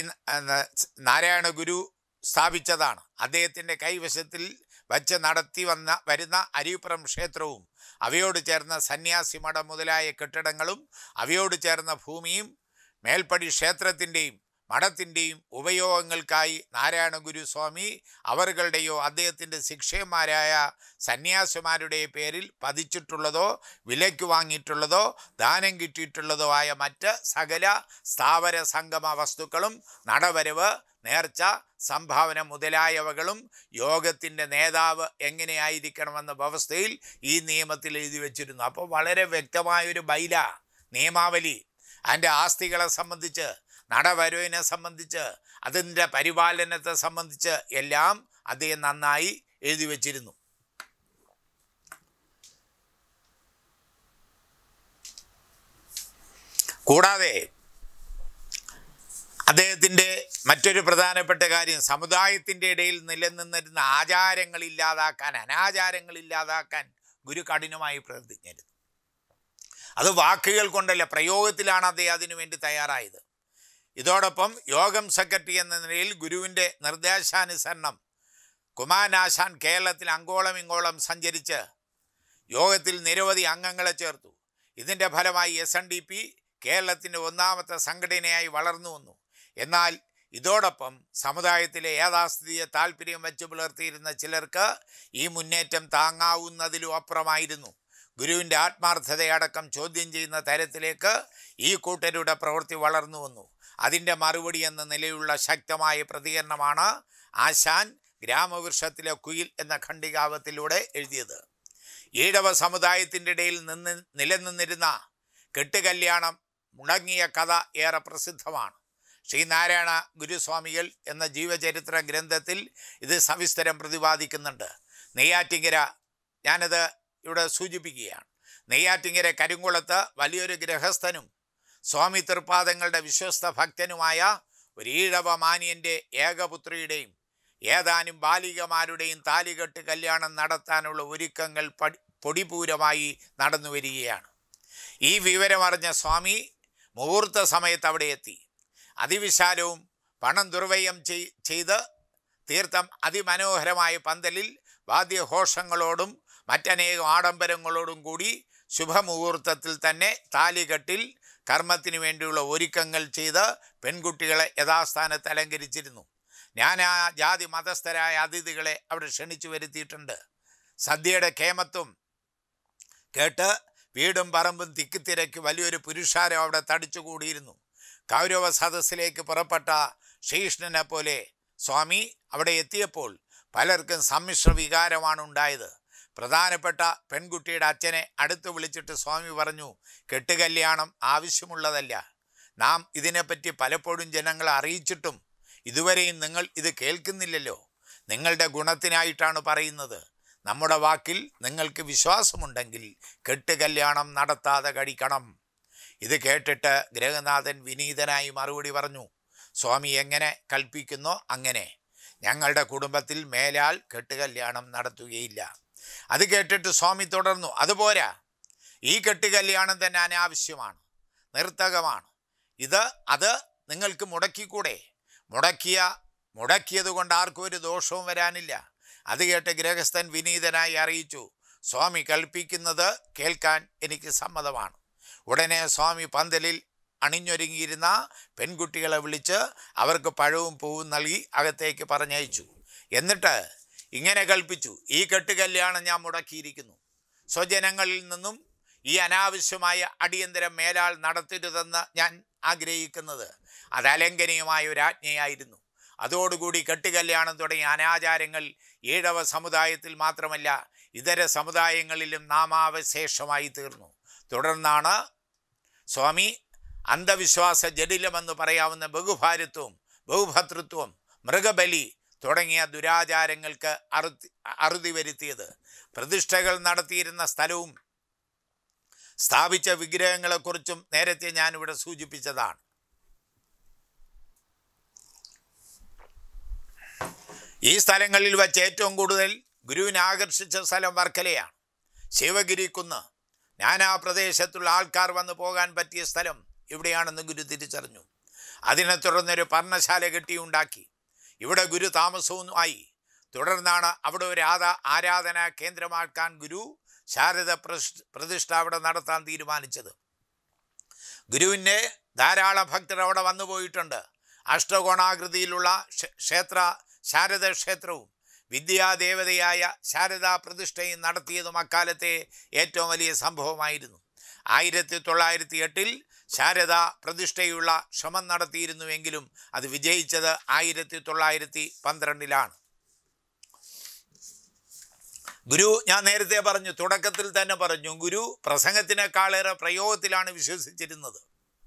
Speaker 1: നാരായണ ഗുരു സ്ഥാപിച്ചതാണ് അദ്ദേഹത്തിൻ്റെ കൈവശത്തിൽ വച്ച് നടത്തി വന്ന വരുന്ന അരീപ്പുറം ക്ഷേത്രവും അവയോട് ചേർന്ന സന്യാസി മഠം മുതലായ കെട്ടിടങ്ങളും അവയോട് ചേർന്ന ഭൂമിയും മേൽപ്പടി ക്ഷേത്രത്തിൻ്റെയും മഠത്തിൻ്റെയും ഉപയോഗങ്ങൾക്കായി നാരായണ ഗുരുസ്വാമി അവറുകളുടെയോ അദ്ദേഹത്തിൻ്റെ ശിക്ഷയന്മാരായ സന്യാസിമാരുടെ പേരിൽ പതിച്ചിട്ടുള്ളതോ വിലയ്ക്ക് വാങ്ങിയിട്ടുള്ളതോ ദാനം കിട്ടിയിട്ടുള്ളതോ ആയ മറ്റ് സകല സ്ഥാവര സംഗമ വസ്തുക്കളും നടവരവ് നേർച്ച സംഭാവന മുതലായവകളും യോഗത്തിൻ്റെ നേതാവ് എങ്ങനെയായിരിക്കണമെന്ന വ്യവസ്ഥയിൽ ഈ നിയമത്തിൽ എഴുതി വച്ചിരുന്നു അപ്പോൾ വളരെ വ്യക്തമായൊരു ബൈല നിയമാവലി അതിൻ്റെ ആസ്തികളെ സംബന്ധിച്ച് നടവരവിനെ സംബന്ധിച്ച് അതിൻ്റെ പരിപാലനത്തെ സംബന്ധിച്ച് എല്ലാം അദ്ദേഹം നന്നായി എഴുതി വച്ചിരുന്നു കൂടാതെ അദ്ദേഹത്തിൻ്റെ മറ്റൊരു പ്രധാനപ്പെട്ട കാര്യം സമുദായത്തിൻ്റെ ഇടയിൽ നിലനിന്നിരുന്ന ആചാരങ്ങൾ ഇല്ലാതാക്കാൻ അനാചാരങ്ങൾ ഇല്ലാതാക്കാൻ ഗുരു കഠിനമായി പ്രവർത്തിച്ചിരുന്നു അത് വാക്കുകൾ കൊണ്ടല്ല പ്രയോഗത്തിലാണ് അദ്ദേഹം അതിനു വേണ്ടി തയ്യാറായത് ഇതോടൊപ്പം യോഗം സെക്രട്ടറി എന്ന നിലയിൽ ഗുരുവിൻ്റെ നിർദ്ദേശാനുസരണം കുമാരനാശാൻ കേരളത്തിൽ അങ്ങോളം ഇങ്ങോളം സഞ്ചരിച്ച് യോഗത്തിൽ നിരവധി അംഗങ്ങളെ ചേർത്തു ഇതിൻ്റെ ഫലമായി എസ് എൻ ഡി പി കേരളത്തിൻ്റെ ഒന്നാമത്തെ സംഘടനയായി വളർന്നു വന്നു എന്നാൽ ഇതോടൊപ്പം സമുദായത്തിലെ യാഥാസ്ഥിതിയെ താല്പര്യം വെച്ച് പുലർത്തിയിരുന്ന ചിലർക്ക് ഈ മുന്നേറ്റം താങ്ങാവുന്നതിലും അപ്പുറമായിരുന്നു ഗുരുവിൻ്റെ ആത്മാർത്ഥതയടക്കം ചോദ്യം ചെയ്യുന്ന തരത്തിലേക്ക് ഈ കൂട്ടരുടെ പ്രവൃത്തി വളർന്നു വന്നു അതിൻ്റെ മറുപടി എന്ന നിലയിലുള്ള ശക്തമായ പ്രതികരണമാണ് ആശാൻ ഗ്രാമവൃക്ഷത്തിലെ കുയിൽ എന്ന ഖണ്ഡികാവത്തിലൂടെ എഴുതിയത് ഈഴവ സമുദായത്തിൻ്റെ ഇടയിൽ നിന്ന് നിലനിന്നിരുന്ന കെട്ടുകല്യാണം മുടങ്ങിയ കഥ ഏറെ പ്രസിദ്ധമാണ് ശ്രീനാരായണ ഗുരുസ്വാമികൾ എന്ന ജീവചരിത്ര ഗ്രന്ഥത്തിൽ ഇത് സവിസ്തരം പ്രതിപാദിക്കുന്നുണ്ട് നെയ്യാറ്റിങ്കര ഞാനത് ഇവിടെ സൂചിപ്പിക്കുകയാണ് നെയ്യാറ്റിങ്കര കരിങ്കുളത്ത് വലിയൊരു ഗൃഹസ്ഥനും സ്വാമി തൃപ്പാദങ്ങളുടെ വിശ്വസ്ത ഭക്തനുമായ ഒരു ഈഴവ മാനിയൻ്റെ ഏകപുത്രിയുടെയും ഏതാനും ബാലികമാരുടെയും താലികെട്ട് കല്യാണം നടത്താനുള്ള ഒരുക്കങ്ങൾ പടി പൊടിപൂരമായി നടന്നു വരികയാണ് ഈ വിവരമറിഞ്ഞ സ്വാമി മുഹൂർത്ത സമയത്ത് അവിടെ എത്തി അതിവിശാലവും പണം ദുർവ്യയം ചെയ് ചെയ്ത് തീർത്ഥം അതിമനോഹരമായ പന്തലിൽ വാദ്യഘോഷങ്ങളോടും മറ്റനേകം ആഡംബരങ്ങളോടും കൂടി ശുഭമുഹൂർത്തത്തിൽ തന്നെ താലികെട്ടിൽ കർമ്മത്തിന് വേണ്ടിയുള്ള ഒരുക്കങ്ങൾ ചെയ്ത് പെൺകുട്ടികളെ യഥാസ്ഥാനത്ത് അലങ്കരിച്ചിരുന്നു ഞാൻ ആ ജാതി മതസ്ഥരായ അതിഥികളെ അവിടെ ക്ഷണിച്ചു വരുത്തിയിട്ടുണ്ട് സദ്യയുടെ കേമത്വം കേട്ട് വീടും പറമ്പും തിക്കിത്തിരക്ക് വലിയൊരു പുരുഷാരം അവിടെ തടിച്ചുകൂടിയിരുന്നു കൗരവ സദസ്സിലേക്ക് പുറപ്പെട്ട ശ്രീകൃഷ്ണനെ പോലെ സ്വാമി അവിടെ എത്തിയപ്പോൾ പലർക്കും സമ്മിശ്ര വികാരമാണ് ഉണ്ടായത് പ്രധാനപ്പെട്ട പെൺകുട്ടിയുടെ അച്ഛനെ അടുത്ത് വിളിച്ചിട്ട് സ്വാമി പറഞ്ഞു കെട്ടുകല്യാണം ആവശ്യമുള്ളതല്ല നാം ഇതിനെപ്പറ്റി പലപ്പോഴും ജനങ്ങളെ അറിയിച്ചിട്ടും ഇതുവരെയും നിങ്ങൾ ഇത് കേൾക്കുന്നില്ലല്ലോ നിങ്ങളുടെ ഗുണത്തിനായിട്ടാണ് പറയുന്നത് നമ്മുടെ വാക്കിൽ നിങ്ങൾക്ക് വിശ്വാസമുണ്ടെങ്കിൽ കെട്ടുകല്യാണം നടത്താതെ കഴിക്കണം ഇത് കേട്ടിട്ട് ഗ്രഹനാഥൻ വിനീതനായി മറുപടി പറഞ്ഞു സ്വാമി എങ്ങനെ കൽപ്പിക്കുന്നോ അങ്ങനെ ഞങ്ങളുടെ കുടുംബത്തിൽ മേലാൽ കെട്ടുകല്യാണം നടത്തുകയില്ല അത് കേട്ടിട്ട് സ്വാമി തുടർന്നു അതുപോരാ ഈ കെട്ടുകല്യാണം തന്നെ അനാവശ്യമാണ് നിർത്തകമാണ് ഇത് അത് നിങ്ങൾക്ക് മുടക്കിക്കൂടെ മുടക്കിയ മുടക്കിയത് കൊണ്ട് ആർക്കും ഒരു ദോഷവും വരാനില്ല അത് കേട്ട് ഗൃഹസ്ഥൻ വിനീതനായി അറിയിച്ചു സ്വാമി കൽപ്പിക്കുന്നത് കേൾക്കാൻ എനിക്ക് സമ്മതമാണ് ഉടനെ സ്വാമി പന്തലിൽ അണിഞ്ഞൊരുങ്ങിയിരുന്ന പെൺകുട്ടികളെ വിളിച്ച് അവർക്ക് പഴവും പൂവും നൽകി അകത്തേക്ക് പറഞ്ഞയച്ചു എന്നിട്ട് ഇങ്ങനെ കൽപ്പിച്ചു ഈ കെട്ടുകല്യാണം ഞാൻ മുടക്കിയിരിക്കുന്നു സ്വജനങ്ങളിൽ നിന്നും ഈ അനാവശ്യമായ അടിയന്തരം മേലാൽ നടത്തരുതെന്ന് ഞാൻ ആഗ്രഹിക്കുന്നത് അത് അലംഘനീയമായ ഒരു ആജ്ഞയായിരുന്നു അതോടുകൂടി കെട്ടുകല്യാണം തുടങ്ങിയ അനാചാരങ്ങൾ ഈഴവ സമുദായത്തിൽ മാത്രമല്ല ഇതര സമുദായങ്ങളിലും നാമാവശേഷമായി തീർന്നു തുടർന്നാണ് സ്വാമി അന്ധവിശ്വാസ ജഡിലമെന്ന് പറയാവുന്ന ബഹുഭാരിത്വം ബഹുഭർത്തൃത്വം മൃഗബലി തുടങ്ങിയ ദുരാചാരങ്ങൾക്ക് അറുതി അറുതി വരുത്തിയത് പ്രതിഷ്ഠകൾ നടത്തിയിരുന്ന സ്ഥലവും സ്ഥാപിച്ച വിഗ്രഹങ്ങളെക്കുറിച്ചും നേരത്തെ ഞാനിവിടെ സൂചിപ്പിച്ചതാണ് ഈ സ്ഥലങ്ങളിൽ വച്ച് ഏറ്റവും കൂടുതൽ ഗുരുവിനെ ആകർഷിച്ച സ്ഥലം വർക്കലയാണ് ശിവഗിരി കുന്ന് നാനാ പ്രദേശത്തുള്ള ആൾക്കാർ വന്നു പോകാൻ പറ്റിയ സ്ഥലം ഇവിടെയാണെന്ന് ഗുരു തിരിച്ചറിഞ്ഞു അതിനെ തുടർന്നൊരു പർണശാല കെട്ടിയുണ്ടാക്കി ഇവിടെ ഗുരു താമസവും ആയി തുടർന്നാണ് അവിടെ ഒരു ആദാ ആരാധനാ കേന്ദ്രമാക്കാൻ ഗുരു ശാരദ പ്രശ് പ്രതിഷ്ഠ അവിടെ നടത്താൻ തീരുമാനിച്ചത് ഗുരുവിൻ്റെ ധാരാളം ഭക്തർ അവിടെ വന്നു പോയിട്ടുണ്ട് അഷ്ടകോണാകൃതിയിലുള്ള ക്ഷ- ക്ഷേത്ര ശാരദ ക്ഷേത്രവും വിദ്യാദേവതയായ ശാരദാ പ്രതിഷ്ഠയും നടത്തിയതും അക്കാലത്തെ ഏറ്റവും വലിയ സംഭവമായിരുന്നു ആയിരത്തി തൊള്ളായിരത്തി എട്ടിൽ ശാരദ പ്രതിഷ്ഠയുള്ള ശ്രമം നടത്തിയിരുന്നുവെങ്കിലും അത് വിജയിച്ചത് ആയിരത്തി തൊള്ളായിരത്തി പന്ത്രണ്ടിലാണ് ഗുരു ഞാൻ നേരത്തെ പറഞ്ഞു തുടക്കത്തിൽ തന്നെ പറഞ്ഞു ഗുരു പ്രസംഗത്തിനേക്കാളേറെ പ്രയോഗത്തിലാണ് വിശ്വസിച്ചിരുന്നത്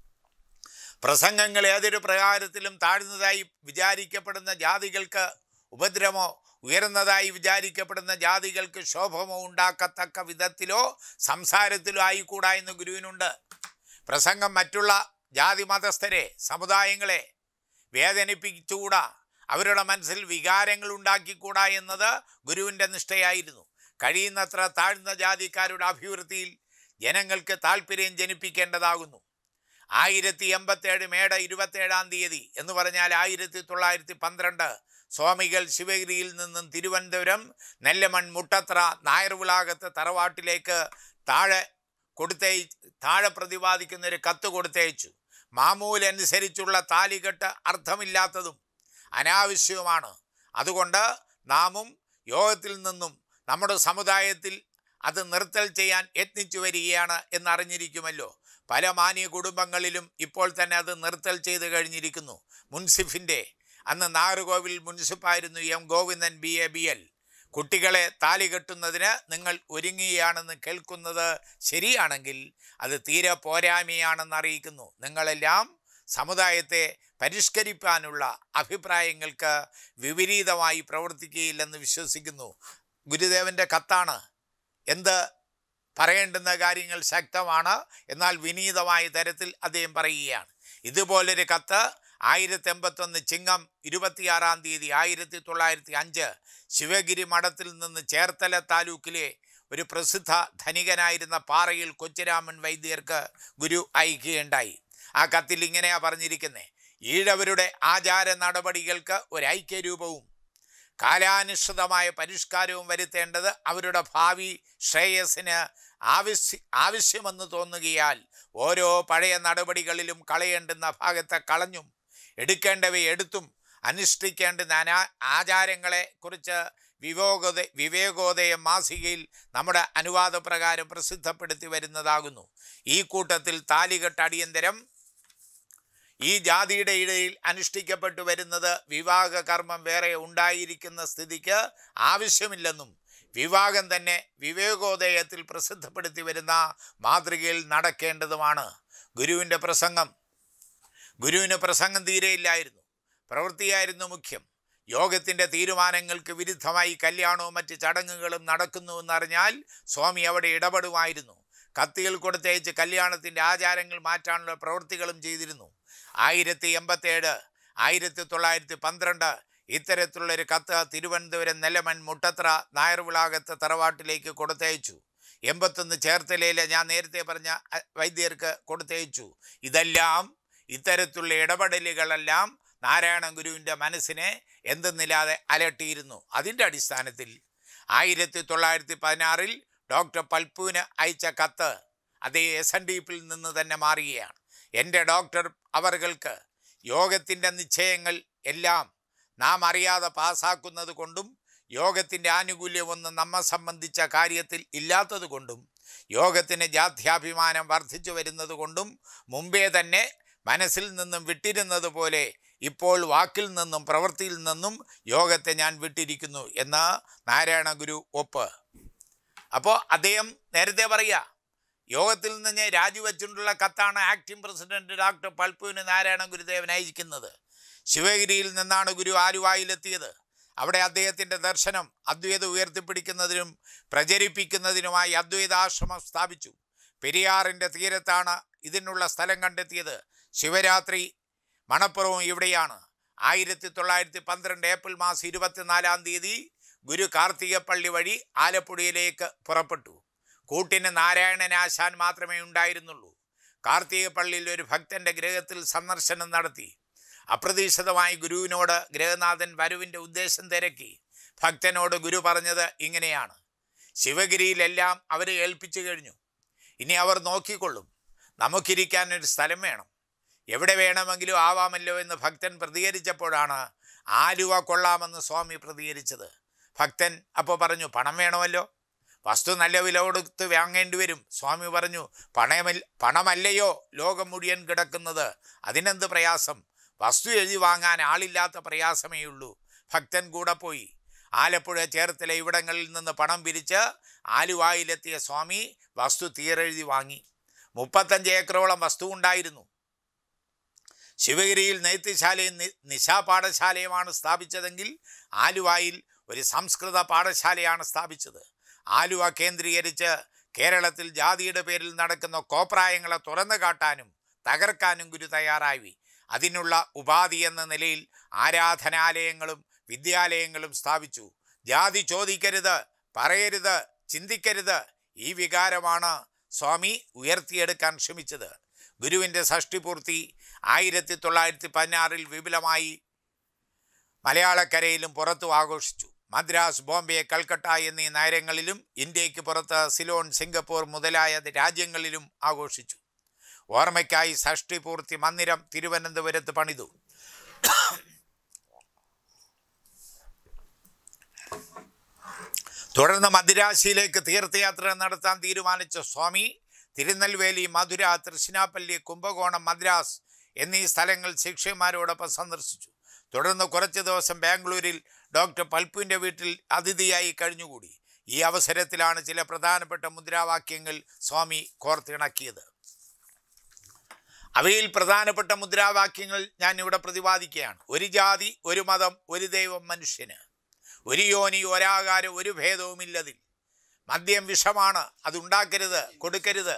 Speaker 1: പ്രസംഗങ്ങൾ ഏതൊരു പ്രകാരത്തിലും താഴ്ന്നതായി വിചാരിക്കപ്പെടുന്ന ജാതികൾക്ക് ഉപദ്രവമോ ഉയർന്നതായി വിചാരിക്കപ്പെടുന്ന ജാതികൾക്ക് ശോഭമോ ഉണ്ടാക്കത്തക്ക വിധത്തിലോ സംസാരത്തിലോ ആയിക്കൂടാ എന്ന് ഗുരുവിനുണ്ട് പ്രസംഗം മറ്റുള്ള ജാതി മതസ്ഥരെ സമുദായങ്ങളെ വേദനിപ്പിച്ചുകൂടാ അവരുടെ മനസ്സിൽ വികാരങ്ങൾ ഉണ്ടാക്കിക്കൂടാ എന്നത് ഗുരുവിൻ്റെ നിഷ്ഠയായിരുന്നു കഴിയുന്നത്ര താഴ്ന്ന ജാതിക്കാരുടെ അഭിവൃദ്ധിയിൽ ജനങ്ങൾക്ക് താല്പര്യം ജനിപ്പിക്കേണ്ടതാകുന്നു ആയിരത്തി എൺപത്തേഴ് മേട ഇരുപത്തേഴാം തീയതി എന്ന് പറഞ്ഞാൽ ആയിരത്തി തൊള്ളായിരത്തി പന്ത്രണ്ട് സ്വാമികൾ ശിവഗിരിയിൽ നിന്നും തിരുവനന്തപുരം നെല്ലമൺ മുട്ടത്ര നായർവിളാകത്ത് തറവാട്ടിലേക്ക് താഴെ കൊടുത്തയ താഴെ പ്രതിപാദിക്കുന്ന ഒരു കത്ത് കൊടുത്തയച്ചു മാമൂലനുസരിച്ചുള്ള താലികെട്ട് അർത്ഥമില്ലാത്തതും അനാവശ്യവുമാണ് അതുകൊണ്ട് നാമും യോഗത്തിൽ നിന്നും നമ്മുടെ സമുദായത്തിൽ അത് നിർത്തൽ ചെയ്യാൻ യത്നിച്ചു വരികയാണ് എന്നറിഞ്ഞിരിക്കുമല്ലോ പല മാന്യ കുടുംബങ്ങളിലും ഇപ്പോൾ തന്നെ അത് നിർത്തൽ ചെയ്ത് കഴിഞ്ഞിരിക്കുന്നു മുൻസിഫിൻ്റെ അന്ന് നാഗർകോവിൽ മുൻസിപ്പായിരുന്നു M Govindan B A B L കുട്ടികളെ താലി കെട്ടുന്നതിന് നിങ്ങൾ ഒരുങ്ങുകയാണെന്ന് കേൾക്കുന്നത് ശരിയാണെങ്കിൽ അത് തീരെ പോരായ്മയാണെന്ന് അറിയിക്കുന്നു നിങ്ങളെല്ലാം സമുദായത്തെ പരിഷ്കരിക്കാനുള്ള അഭിപ്രായങ്ങൾക്ക് വിപരീതമായി പ്രവർത്തിക്കുകയില്ലെന്ന് വിശ്വസിക്കുന്നു ഗുരുദേവൻ്റെ കത്താണ് എന്ത് പറയേണ്ടുന്ന കാര്യങ്ങൾ ശക്തമാണ് എന്നാൽ വിനീതമായ തരത്തിൽ അദ്ദേഹം പറയുകയാണ് ഇതുപോലൊരു കത്ത് ആയിരത്തി എൺപത്തൊന്ന് ചിങ്ങം ഇരുപത്തിയാറാം തീയതി ആയിരത്തി തൊള്ളായിരത്തി അഞ്ച് ശിവഗിരി മഠത്തിൽ നിന്ന് ചേർത്തല താലൂക്കിലെ ഒരു പ്രസിദ്ധ ധനികനായിരുന്ന പാറയിൽ കൊച്ചുരാമൻ വൈദ്യർക്ക് ഗുരു അയക്കുകയുണ്ടായി ആ കത്തിൽ ഇങ്ങനെയാ പറഞ്ഞിരിക്കുന്നത് ഈഴവരുടെ ആചാര നടപടികൾക്ക് ഒരു ഐക്യരൂപവും കാലാനുസൃതമായ പരിഷ്കാരവും വരുത്തേണ്ടത് അവരുടെ ഭാവി ശ്രേയസ്സിന് ആവശ്യ ആവശ്യമെന്ന് തോന്നുകയാൽ ഓരോ പഴയ നടപടികളിലും കളയേണ്ടുന്ന ഭാഗത്തെ കളഞ്ഞും എടുക്കേണ്ടവയെ എടുത്തും അനുഷ്ഠിക്കേണ്ടുന്ന അനാ ആചാരങ്ങളെ കുറിച്ച് വിവേകോദയ വിവേകോദയം മാസികയിൽ നമ്മുടെ അനുവാദപ്രകാരം പ്രസിദ്ധപ്പെടുത്തി വരുന്നതാകുന്നു ഈ കൂട്ടത്തിൽ താലികെട്ട് അടിയന്തരം ഈ ജാതിയുടെ ഇടയിൽ അനുഷ്ഠിക്കപ്പെട്ടു വരുന്നത് വിവാഹ കർമ്മം വേറെ ഉണ്ടായിരിക്കുന്ന സ്ഥിതിക്ക് ആവശ്യമില്ലെന്നും വിവാഹം തന്നെ വിവേകോദയത്തിൽ പ്രസിദ്ധപ്പെടുത്തി വരുന്ന മാതൃകയിൽ നടക്കേണ്ടതുമാണ് ഗുരുവിൻ്റെ പ്രസംഗം ഗുരുവിന് പ്രസംഗം തീരെയില്ലായിരുന്നു പ്രവൃത്തിയായിരുന്നു മുഖ്യം യോഗത്തിൻ്റെ തീരുമാനങ്ങൾക്ക് വിരുദ്ധമായി കല്യാണവും മറ്റ് ചടങ്ങുകളും നടക്കുന്നുവെന്നറിഞ്ഞാൽ സ്വാമി അവിടെ ഇടപെടുമായിരുന്നു കത്തികൾ കൊടുത്തയച്ച് കല്യാണത്തിൻ്റെ ആചാരങ്ങൾ മാറ്റാനുള്ള പ്രവൃത്തികളും ചെയ്തിരുന്നു ആയിരത്തി എൺപത്തേഴ് ആയിരത്തി തൊള്ളായിരത്തി പന്ത്രണ്ട് ഇത്തരത്തിലുള്ളൊരു കത്ത് തിരുവനന്തപുരം നെല്ലമൺ മുട്ടത്ര നായർവിളാകത്ത് തറവാട്ടിലേക്ക് കൊടുത്തയച്ചു എൺപത്തൊന്ന് ചേർത്തലയിലെ ഞാൻ നേരത്തെ പറഞ്ഞ അ- വൈദ്യർക്ക് കൊടുത്തയച്ചു ഇതെല്ലാം ഇത്തരത്തിലുള്ള ഇടപെടലുകളെല്ലാം നാരായണ ഗുരുവിൻ്റെ മനസ്സിനെ എന്തെന്നില്ലാതെ അലട്ടിയിരുന്നു അതിൻ്റെ അടിസ്ഥാനത്തിൽ ആയിരത്തി തൊള്ളായിരത്തി പതിനാറിൽ ഡോക്ടർ പൽപ്പുവിന് അയച്ച കത്ത് അതേ എസ് എൻ ഡി പിയിൽ നിന്ന് തന്നെ മാറുകയാണ് എൻ്റെ ഡോക്ടർ അവർക്ക് യോഗത്തിൻ്റെ നിശ്ചയങ്ങൾ എല്ലാം നാം അറിയാതെ പാസ്സാക്കുന്നത് കൊണ്ടും യോഗത്തിൻ്റെ ആനുകൂല്യമൊന്നും നമ്മെ സംബന്ധിച്ച കാര്യത്തിൽ ഇല്ലാത്തത് കൊണ്ടും യോഗത്തിന് ജാത്യാഭിമാനം വർദ്ധിച്ചു വരുന്നത് കൊണ്ടും മുമ്പേ തന്നെ മനസ്സിൽ നിന്നും വിട്ടിരുന്നത് പോലെ ഇപ്പോൾ വാക്കിൽ നിന്നും പ്രവൃത്തിയിൽ നിന്നും യോഗത്തെ ഞാൻ വിട്ടിരിക്കുന്നു എന്ന് നാരായണ ഗുരു ഒപ്പ് അപ്പോൾ അദ്ദേഹം നേരത്തെ പറയുക യോഗത്തിൽ നിന്ന് രാജിവെച്ചുകൊണ്ടുള്ള കത്താണ് ആക്ടിംഗ് പ്രസിഡന്റ് ഡോക്ടർ പൽപ്പുവിന് നാരായണ ഗുരുദേവൻ അയക്കുന്നത് ശിവഗിരിയിൽ നിന്നാണ് ഗുരു ആലുവായിലെത്തിയത് അവിടെ അദ്ദേഹത്തിൻ്റെ ദർശനം അദ്വൈതം ഉയർത്തിപ്പിടിക്കുന്നതിനും പ്രചരിപ്പിക്കുന്നതിനുമായി അദ്വൈതാശ്രമം സ്ഥാപിച്ചു പെരിയാറിൻ്റെ തീരത്താണ് ഇതിനുള്ള സ്ഥലം കണ്ടെത്തിയത് ശിവരാത്രി മണപ്പുറവും ഇവിടെയാണ് ആയിരത്തി തൊള്ളായിരത്തി പന്ത്രണ്ട് ഏപ്രിൽ മാസം ഇരുപത്തിനാലാം തീയതി ഗുരു കാർത്തികപ്പള്ളി വഴി ആലപ്പുഴയിലേക്ക് പുറപ്പെട്ടു കൂട്ടിന് നാരായണനാശാൻ മാത്രമേ ഉണ്ടായിരുന്നുള്ളൂ കാർത്തികപ്പള്ളിയിൽ ഒരു ഭക്തൻ്റെ ഗൃഹത്തിൽ സന്ദർശനം നടത്തി അപ്രതീക്ഷിതമായി ഗുരുവിനോട് ഗൃഹനാഥൻ വരവിൻ്റെ ഉദ്ദേശം തിരക്കി ഭക്തനോട് ഗുരു പറഞ്ഞത് ഇങ്ങനെയാണ് ശിവഗിരിയിലെല്ലാം അവരെ ഏൽപ്പിച്ചു കഴിഞ്ഞു ഇനി അവർ നോക്കിക്കൊള്ളും നമുക്കിരിക്കാൻ ഒരു സ്ഥലം വേണം എവിടെ വേണമെങ്കിലും ആവാമല്ലോ എന്ന് ഭക്തൻ പ്രതികരിച്ചപ്പോഴാണ് ആലുവ കൊള്ളാമെന്ന് സ്വാമി പ്രതികരിച്ചത് ഭക്തൻ അപ്പോൾ പറഞ്ഞു പണം വേണമല്ലോ വസ്തു നല്ല വില കൊടുത്ത് വാങ്ങേണ്ടി വരും സ്വാമി പറഞ്ഞു പണമിൽ പണമല്ലയോ ലോകം മുഴുവൻ കിടക്കുന്നത് അതിനെന്ത് പ്രയാസം വസ്തു എഴുതി വാങ്ങാൻ ആളില്ലാത്ത പ്രയാസമേ ഉള്ളൂ ഭക്തൻ കൂടെ പോയി ആലപ്പുഴ ചേർത്തല ഇവിടങ്ങളിൽ നിന്ന് പണം പിരിച്ച് ആലുവായിലെത്തിയ സ്വാമി വസ്തു തീരെഴുതി വാങ്ങി മുപ്പത്തഞ്ച് ഏക്കറോളം വസ്തു ഉണ്ടായിരുന്നു ശിവഗിരിയിൽ നെയ്ത്തുശാലയും നി- നിശാ പാഠശാലയുമാണ് സ്ഥാപിച്ചതെങ്കിൽ ആലുവായിൽ ഒരു സംസ്കൃത പാഠശാലയാണ് സ്ഥാപിച്ചത് ആലുവ കേന്ദ്രീകരിച്ച് കേരളത്തിൽ ജാതിയുടെ പേരിൽ നടക്കുന്ന കോപ്രായങ്ങളെ തുറന്നു കാട്ടാനും തകർക്കാനും ഗുരു തയ്യാറായി അതിനുള്ള ഉപാധി എന്ന നിലയിൽ ആരാധനാലയങ്ങളും വിദ്യാലയങ്ങളും സ്ഥാപിച്ചു ജാതി ചോദിക്കരുത് പറയരുത് ചിന്തിക്കരുത് ഈ വികാരമാണ് സ്വാമി ഉയർത്തിയെടുക്കാൻ ശ്രമിച്ചത് ഗുരുവിൻ്റെ ഷഷ്ടിപൂർത്തി ആയിരത്തി തൊള്ളായിരത്തി പതിനാറിൽ വിപുലമായി മലയാളക്കരയിലും പുറത്തും ആഘോഷിച്ചു മദ്രാസ് ബോംബെ കൽക്കട്ട എന്നീ നഗരങ്ങളിലും ഇന്ത്യക്ക് പുറത്ത് സിലോൺ സിംഗപ്പൂർ മുതലായ രാജ്യങ്ങളിലും ആഘോഷിച്ചു ഓർമ്മയ്ക്കായി ഷഷ്ടിപൂർത്തി മന്ദിരം തിരുവനന്തപുരത്ത് പണിതു തുടർന്ന് മദ്രാശിയിലേക്ക് തീർത്ഥയാത്ര നടത്താൻ തീരുമാനിച്ച സ്വാമി തിരുനെൽവേലി മധുര തൃശ്ശിനാപ്പള്ളി കുംഭകോണം മദ്രാസ് എന്നീ സ്ഥലങ്ങൾ ശിഷ്യന്മാരോടൊപ്പം സന്ദർശിച്ചു തുടർന്ന് കുറച്ച് ദിവസം ബാംഗ്ലൂരിൽ ഡോക്ടർ പൽപ്പുവിൻ്റെ വീട്ടിൽ അതിഥിയായി കഴിഞ്ഞുകൂടി ഈ അവസരത്തിലാണ് ചില പ്രധാനപ്പെട്ട മുദ്രാവാക്യങ്ങൾ സ്വാമി കോർത്തിണക്കിയത് അവയിൽ പ്രധാനപ്പെട്ട മുദ്രാവാക്യങ്ങൾ ഞാൻ ഇവിടെ പ്രതിപാദിക്കുകയാണ് ഒരു ജാതി ഒരു മതം ഒരു ദൈവം മനുഷ്യന് ഒരു യോനി ഒരാകാരം ഒരു ഭേദവുമില്ലതിൽ മദ്യം വിഷമാണ് അതുണ്ടാക്കരുത് കൊടുക്കരുത്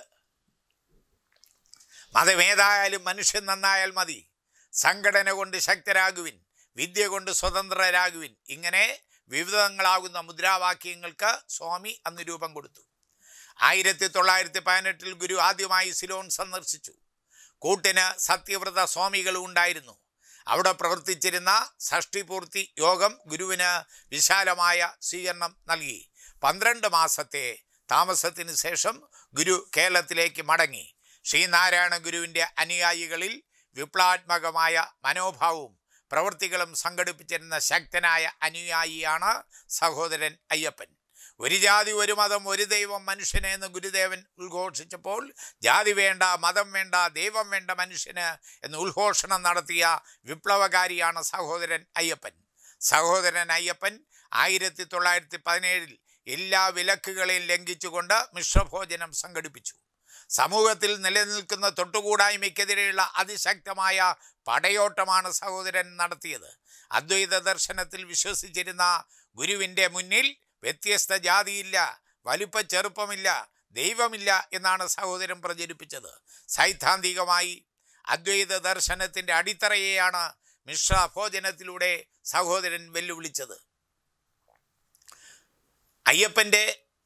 Speaker 1: മതമേതായാലും മനുഷ്യൻ നന്നായാൽ മതി സംഘടന കൊണ്ട് ശക്തരാകുവിൻ വിദ്യ കൊണ്ട് സ്വതന്ത്രരാകുവിൻ ഇങ്ങനെ വിവിധങ്ങളാകുന്ന മുദ്രാവാക്യങ്ങൾക്ക് സ്വാമി അന്ന് രൂപം കൊടുത്തു ആയിരത്തി തൊള്ളായിരത്തി പതിനെട്ടിൽ ഗുരു ആദ്യമായി സിലോൺ സന്ദർശിച്ചു കൂട്ടിന് സത്യവ്രത സ്വാമികളും ഉണ്ടായിരുന്നു അവിടെ പ്രവർത്തിച്ചിരുന്ന ഷഷ്ടിപൂർത്തി യോഗം ഗുരുവിന് വിശാലമായ സ്വീകരണം നൽകി പന്ത്രണ്ട് മാസത്തെ താമസത്തിന് ശേഷം ഗുരു കേരളത്തിലേക്ക് മടങ്ങി ശ്രീനാരായണ ഗുരുവിൻ്റെ അനുയായികളിൽ വിപ്ലവാത്മകമായ മനോഭാവവും പ്രവൃത്തികളും സംഘടിപ്പിച്ചിരുന്ന ശക്തനായ അനുയായിയാണ് സഹോദരൻ അയ്യപ്പൻ ഒരു ജാതി ഒരു മതം ഒരു ദൈവം മനുഷ്യനെ എന്ന് ഗുരുദേവൻ ഉദ്ഘോഷിച്ചപ്പോൾ ജാതി വേണ്ട മതം വേണ്ട ദൈവം വേണ്ട മനുഷ്യന് എന്ന് ഉദ്ഘോഷണം നടത്തിയ വിപ്ലവകാരിയാണ് സഹോദരൻ അയ്യപ്പൻ സഹോദരൻ അയ്യപ്പൻ ആയിരത്തി തൊള്ളായിരത്തി പതിനേഴിൽ എല്ലാ വിലക്കുകളെയും ലംഘിച്ചുകൊണ്ട് മിശ്രഭോജനം സംഘടിപ്പിച്ചു സമൂഹത്തിൽ നിലനിൽക്കുന്ന തൊട്ടുകൂടായ്മയ്ക്കെതിരെയുള്ള അതിശക്തമായ പടയോട്ടമാണ് സഹോദരൻ നടത്തിയത് അദ്വൈത ദർശനത്തിൽ വിശ്വസിച്ചിരുന്ന ഗുരുവിൻ്റെ മുന്നിൽ വ്യത്യസ്ത ജാതിയില്ല വലിപ്പ ചെറുപ്പമില്ല ദൈവമില്ല എന്നാണ് സഹോദരൻ പ്രചരിപ്പിച്ചത് സൈദ്ധാന്തികമായി അദ്വൈത ദർശനത്തിൻ്റെ അടിത്തറയെയാണ് മിശ്ര ഭോജനത്തിലൂടെ സഹോദരൻ വെല്ലുവിളിച്ചത് അയ്യപ്പൻ്റെ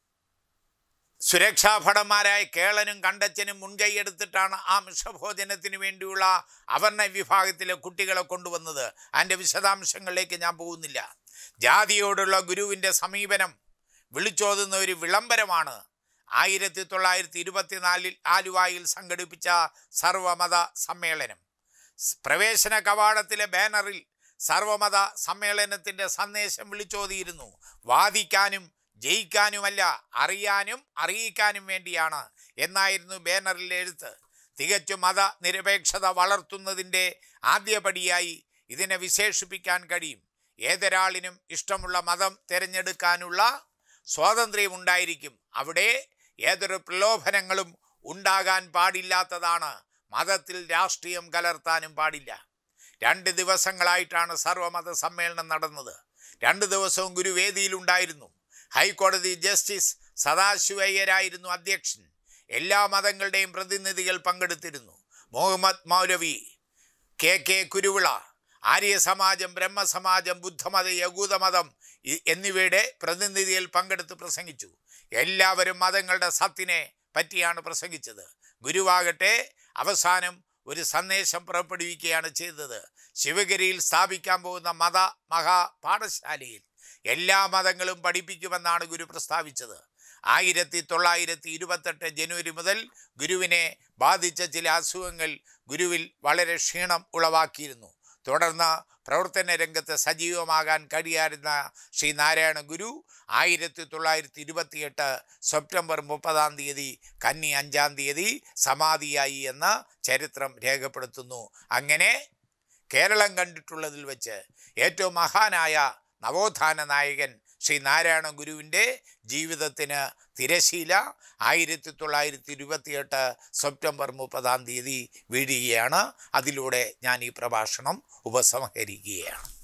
Speaker 1: സുരക്ഷാഭടന്മാരായ കേളനും കണ്ടച്ചനും മുൻകൈയെടുത്തിട്ടാണ് ആ മിശ്രഭോജനത്തിന് വേണ്ടിയുള്ള അവർണ വിഭാഗത്തിലെ കുട്ടികളെ കൊണ്ടുവന്നത് അതിൻ്റെ വിശദാംശങ്ങളിലേക്ക് ഞാൻ പോകുന്നില്ല ജാതിയോടുള്ള ഗുരുവിൻ്റെ സമീപനം വിളിച്ചോതുന്ന ഒരു വിളംബരമാണ് ആയിരത്തി തൊള്ളായിരത്തി ഇരുപത്തിനാലിൽ ആലുവായിൽ സംഘടിപ്പിച്ച സർവമത സമ്മേളനം സ് പ്രവേശന കവാടത്തിലെ ബാനറിൽ സർവമത സമ്മേളനത്തിൻ്റെ സന്ദേശം വിളിച്ചോതിയിരുന്നു വാദിക്കാനും ജയിക്കാനുമല്ല അറിയാനും അറിയിക്കാനും വേണ്ടിയാണ് എന്നായിരുന്നു ബാനറിൽ എഴുത്ത് തികച്ചും മത നിരപേക്ഷത വളർത്തുന്നതിൻ്റെ ആദ്യപടിയായി ഇതിനെ വിശേഷിപ്പിക്കാൻ കഴിയും ഏതൊരാളിനും ഇഷ്ടമുള്ള മതം തിരഞ്ഞെടുക്കാനുള്ള സ്വാതന്ത്ര്യമുണ്ടായിരിക്കും അവിടെ ഏതൊരു പ്രലോഭനങ്ങളും ഉണ്ടാകാൻ പാടില്ലാത്തതാണ് മതത്തിൽ രാഷ്ട്രീയം കലർത്താനും പാടില്ല രണ്ട് ദിവസങ്ങളായിട്ടാണ് സർവമത സമ്മേളനം നടന്നത് രണ്ട് ദിവസവും ഗുരു വേദിയിലുണ്ടായിരുന്നു ഹൈക്കോടതി ജസ്റ്റിസ് സദാശിവയ്യരായിരുന്നു അധ്യക്ഷൻ എല്ലാ മതങ്ങളുടെയും പ്രതിനിധികൾ പങ്കെടുത്തിരുന്നു മുഹമ്മദ് മൗലവി കെ കെ കുരുവിള ആര്യസമാജം ബ്രഹ്മസമാജം ബുദ്ധമത യകൂദമതം ഇ- എന്നിവയുടെ പ്രതിനിധികൾ പങ്കെടുത്ത് പ്രസംഗിച്ചു എല്ലാവരും മതങ്ങളുടെ സത്തിനെ പറ്റിയാണ് പ്രസംഗിച്ചത് ഗുരുവാകട്ടെ അവസാനം ഒരു സന്ദേശം പുറപ്പെടുവിക്കുകയാണ് ചെയ്തത് ശിവഗിരിയിൽ സ്ഥാപിക്കാൻ പോകുന്ന മത മഹാ പാഠശാലയിൽ എല്ലാ മതങ്ങളും പഠിപ്പിക്കുമെന്നാണ് ഗുരു പ്രസ്താവിച്ചത് ആയിരത്തി തൊള്ളായിരത്തി ഇരുപത്തെട്ട് ജനുവരി മുതൽ ഗുരുവിനെ ബാധിച്ച ചില അസുഖങ്ങൾ ഗുരുവിൽ വളരെ ക്ഷീണം ഉളവാക്കിയിരുന്നു തുടർന്ന് പ്രവർത്തന രംഗത്ത് സജീവമാകാൻ കഴിയായിരുന്ന ശ്രീ നാരായണ ഗുരു ആയിരത്തി തൊള്ളായിരത്തി ഇരുപത്തിയെട്ട് സെപ്റ്റംബർ മുപ്പതാം തീയതി കന്നി അഞ്ചാം തീയതി സമാധിയായി എന്ന് ചരിത്രം രേഖപ്പെടുത്തുന്നു അങ്ങനെ കേരളം കണ്ടിട്ടുള്ളതിൽ വെച്ച് ഏറ്റവും മഹാനായ നവോത്ഥാന നായകൻ ശ്രീ നാരായണ ഗുരുവിൻ്റെ ജീവിതത്തിന് തിരശീല ആയിരത്തി തൊള്ളായിരത്തി ഇരുപത്തിയെട്ട് സെപ്റ്റംബർ മുപ്പതാം തീയതി വീഴുകയാണ് അതിലൂടെ ഞാൻ ഈ പ്രഭാഷണം ഉപസംഹരിക്കുകയാണ്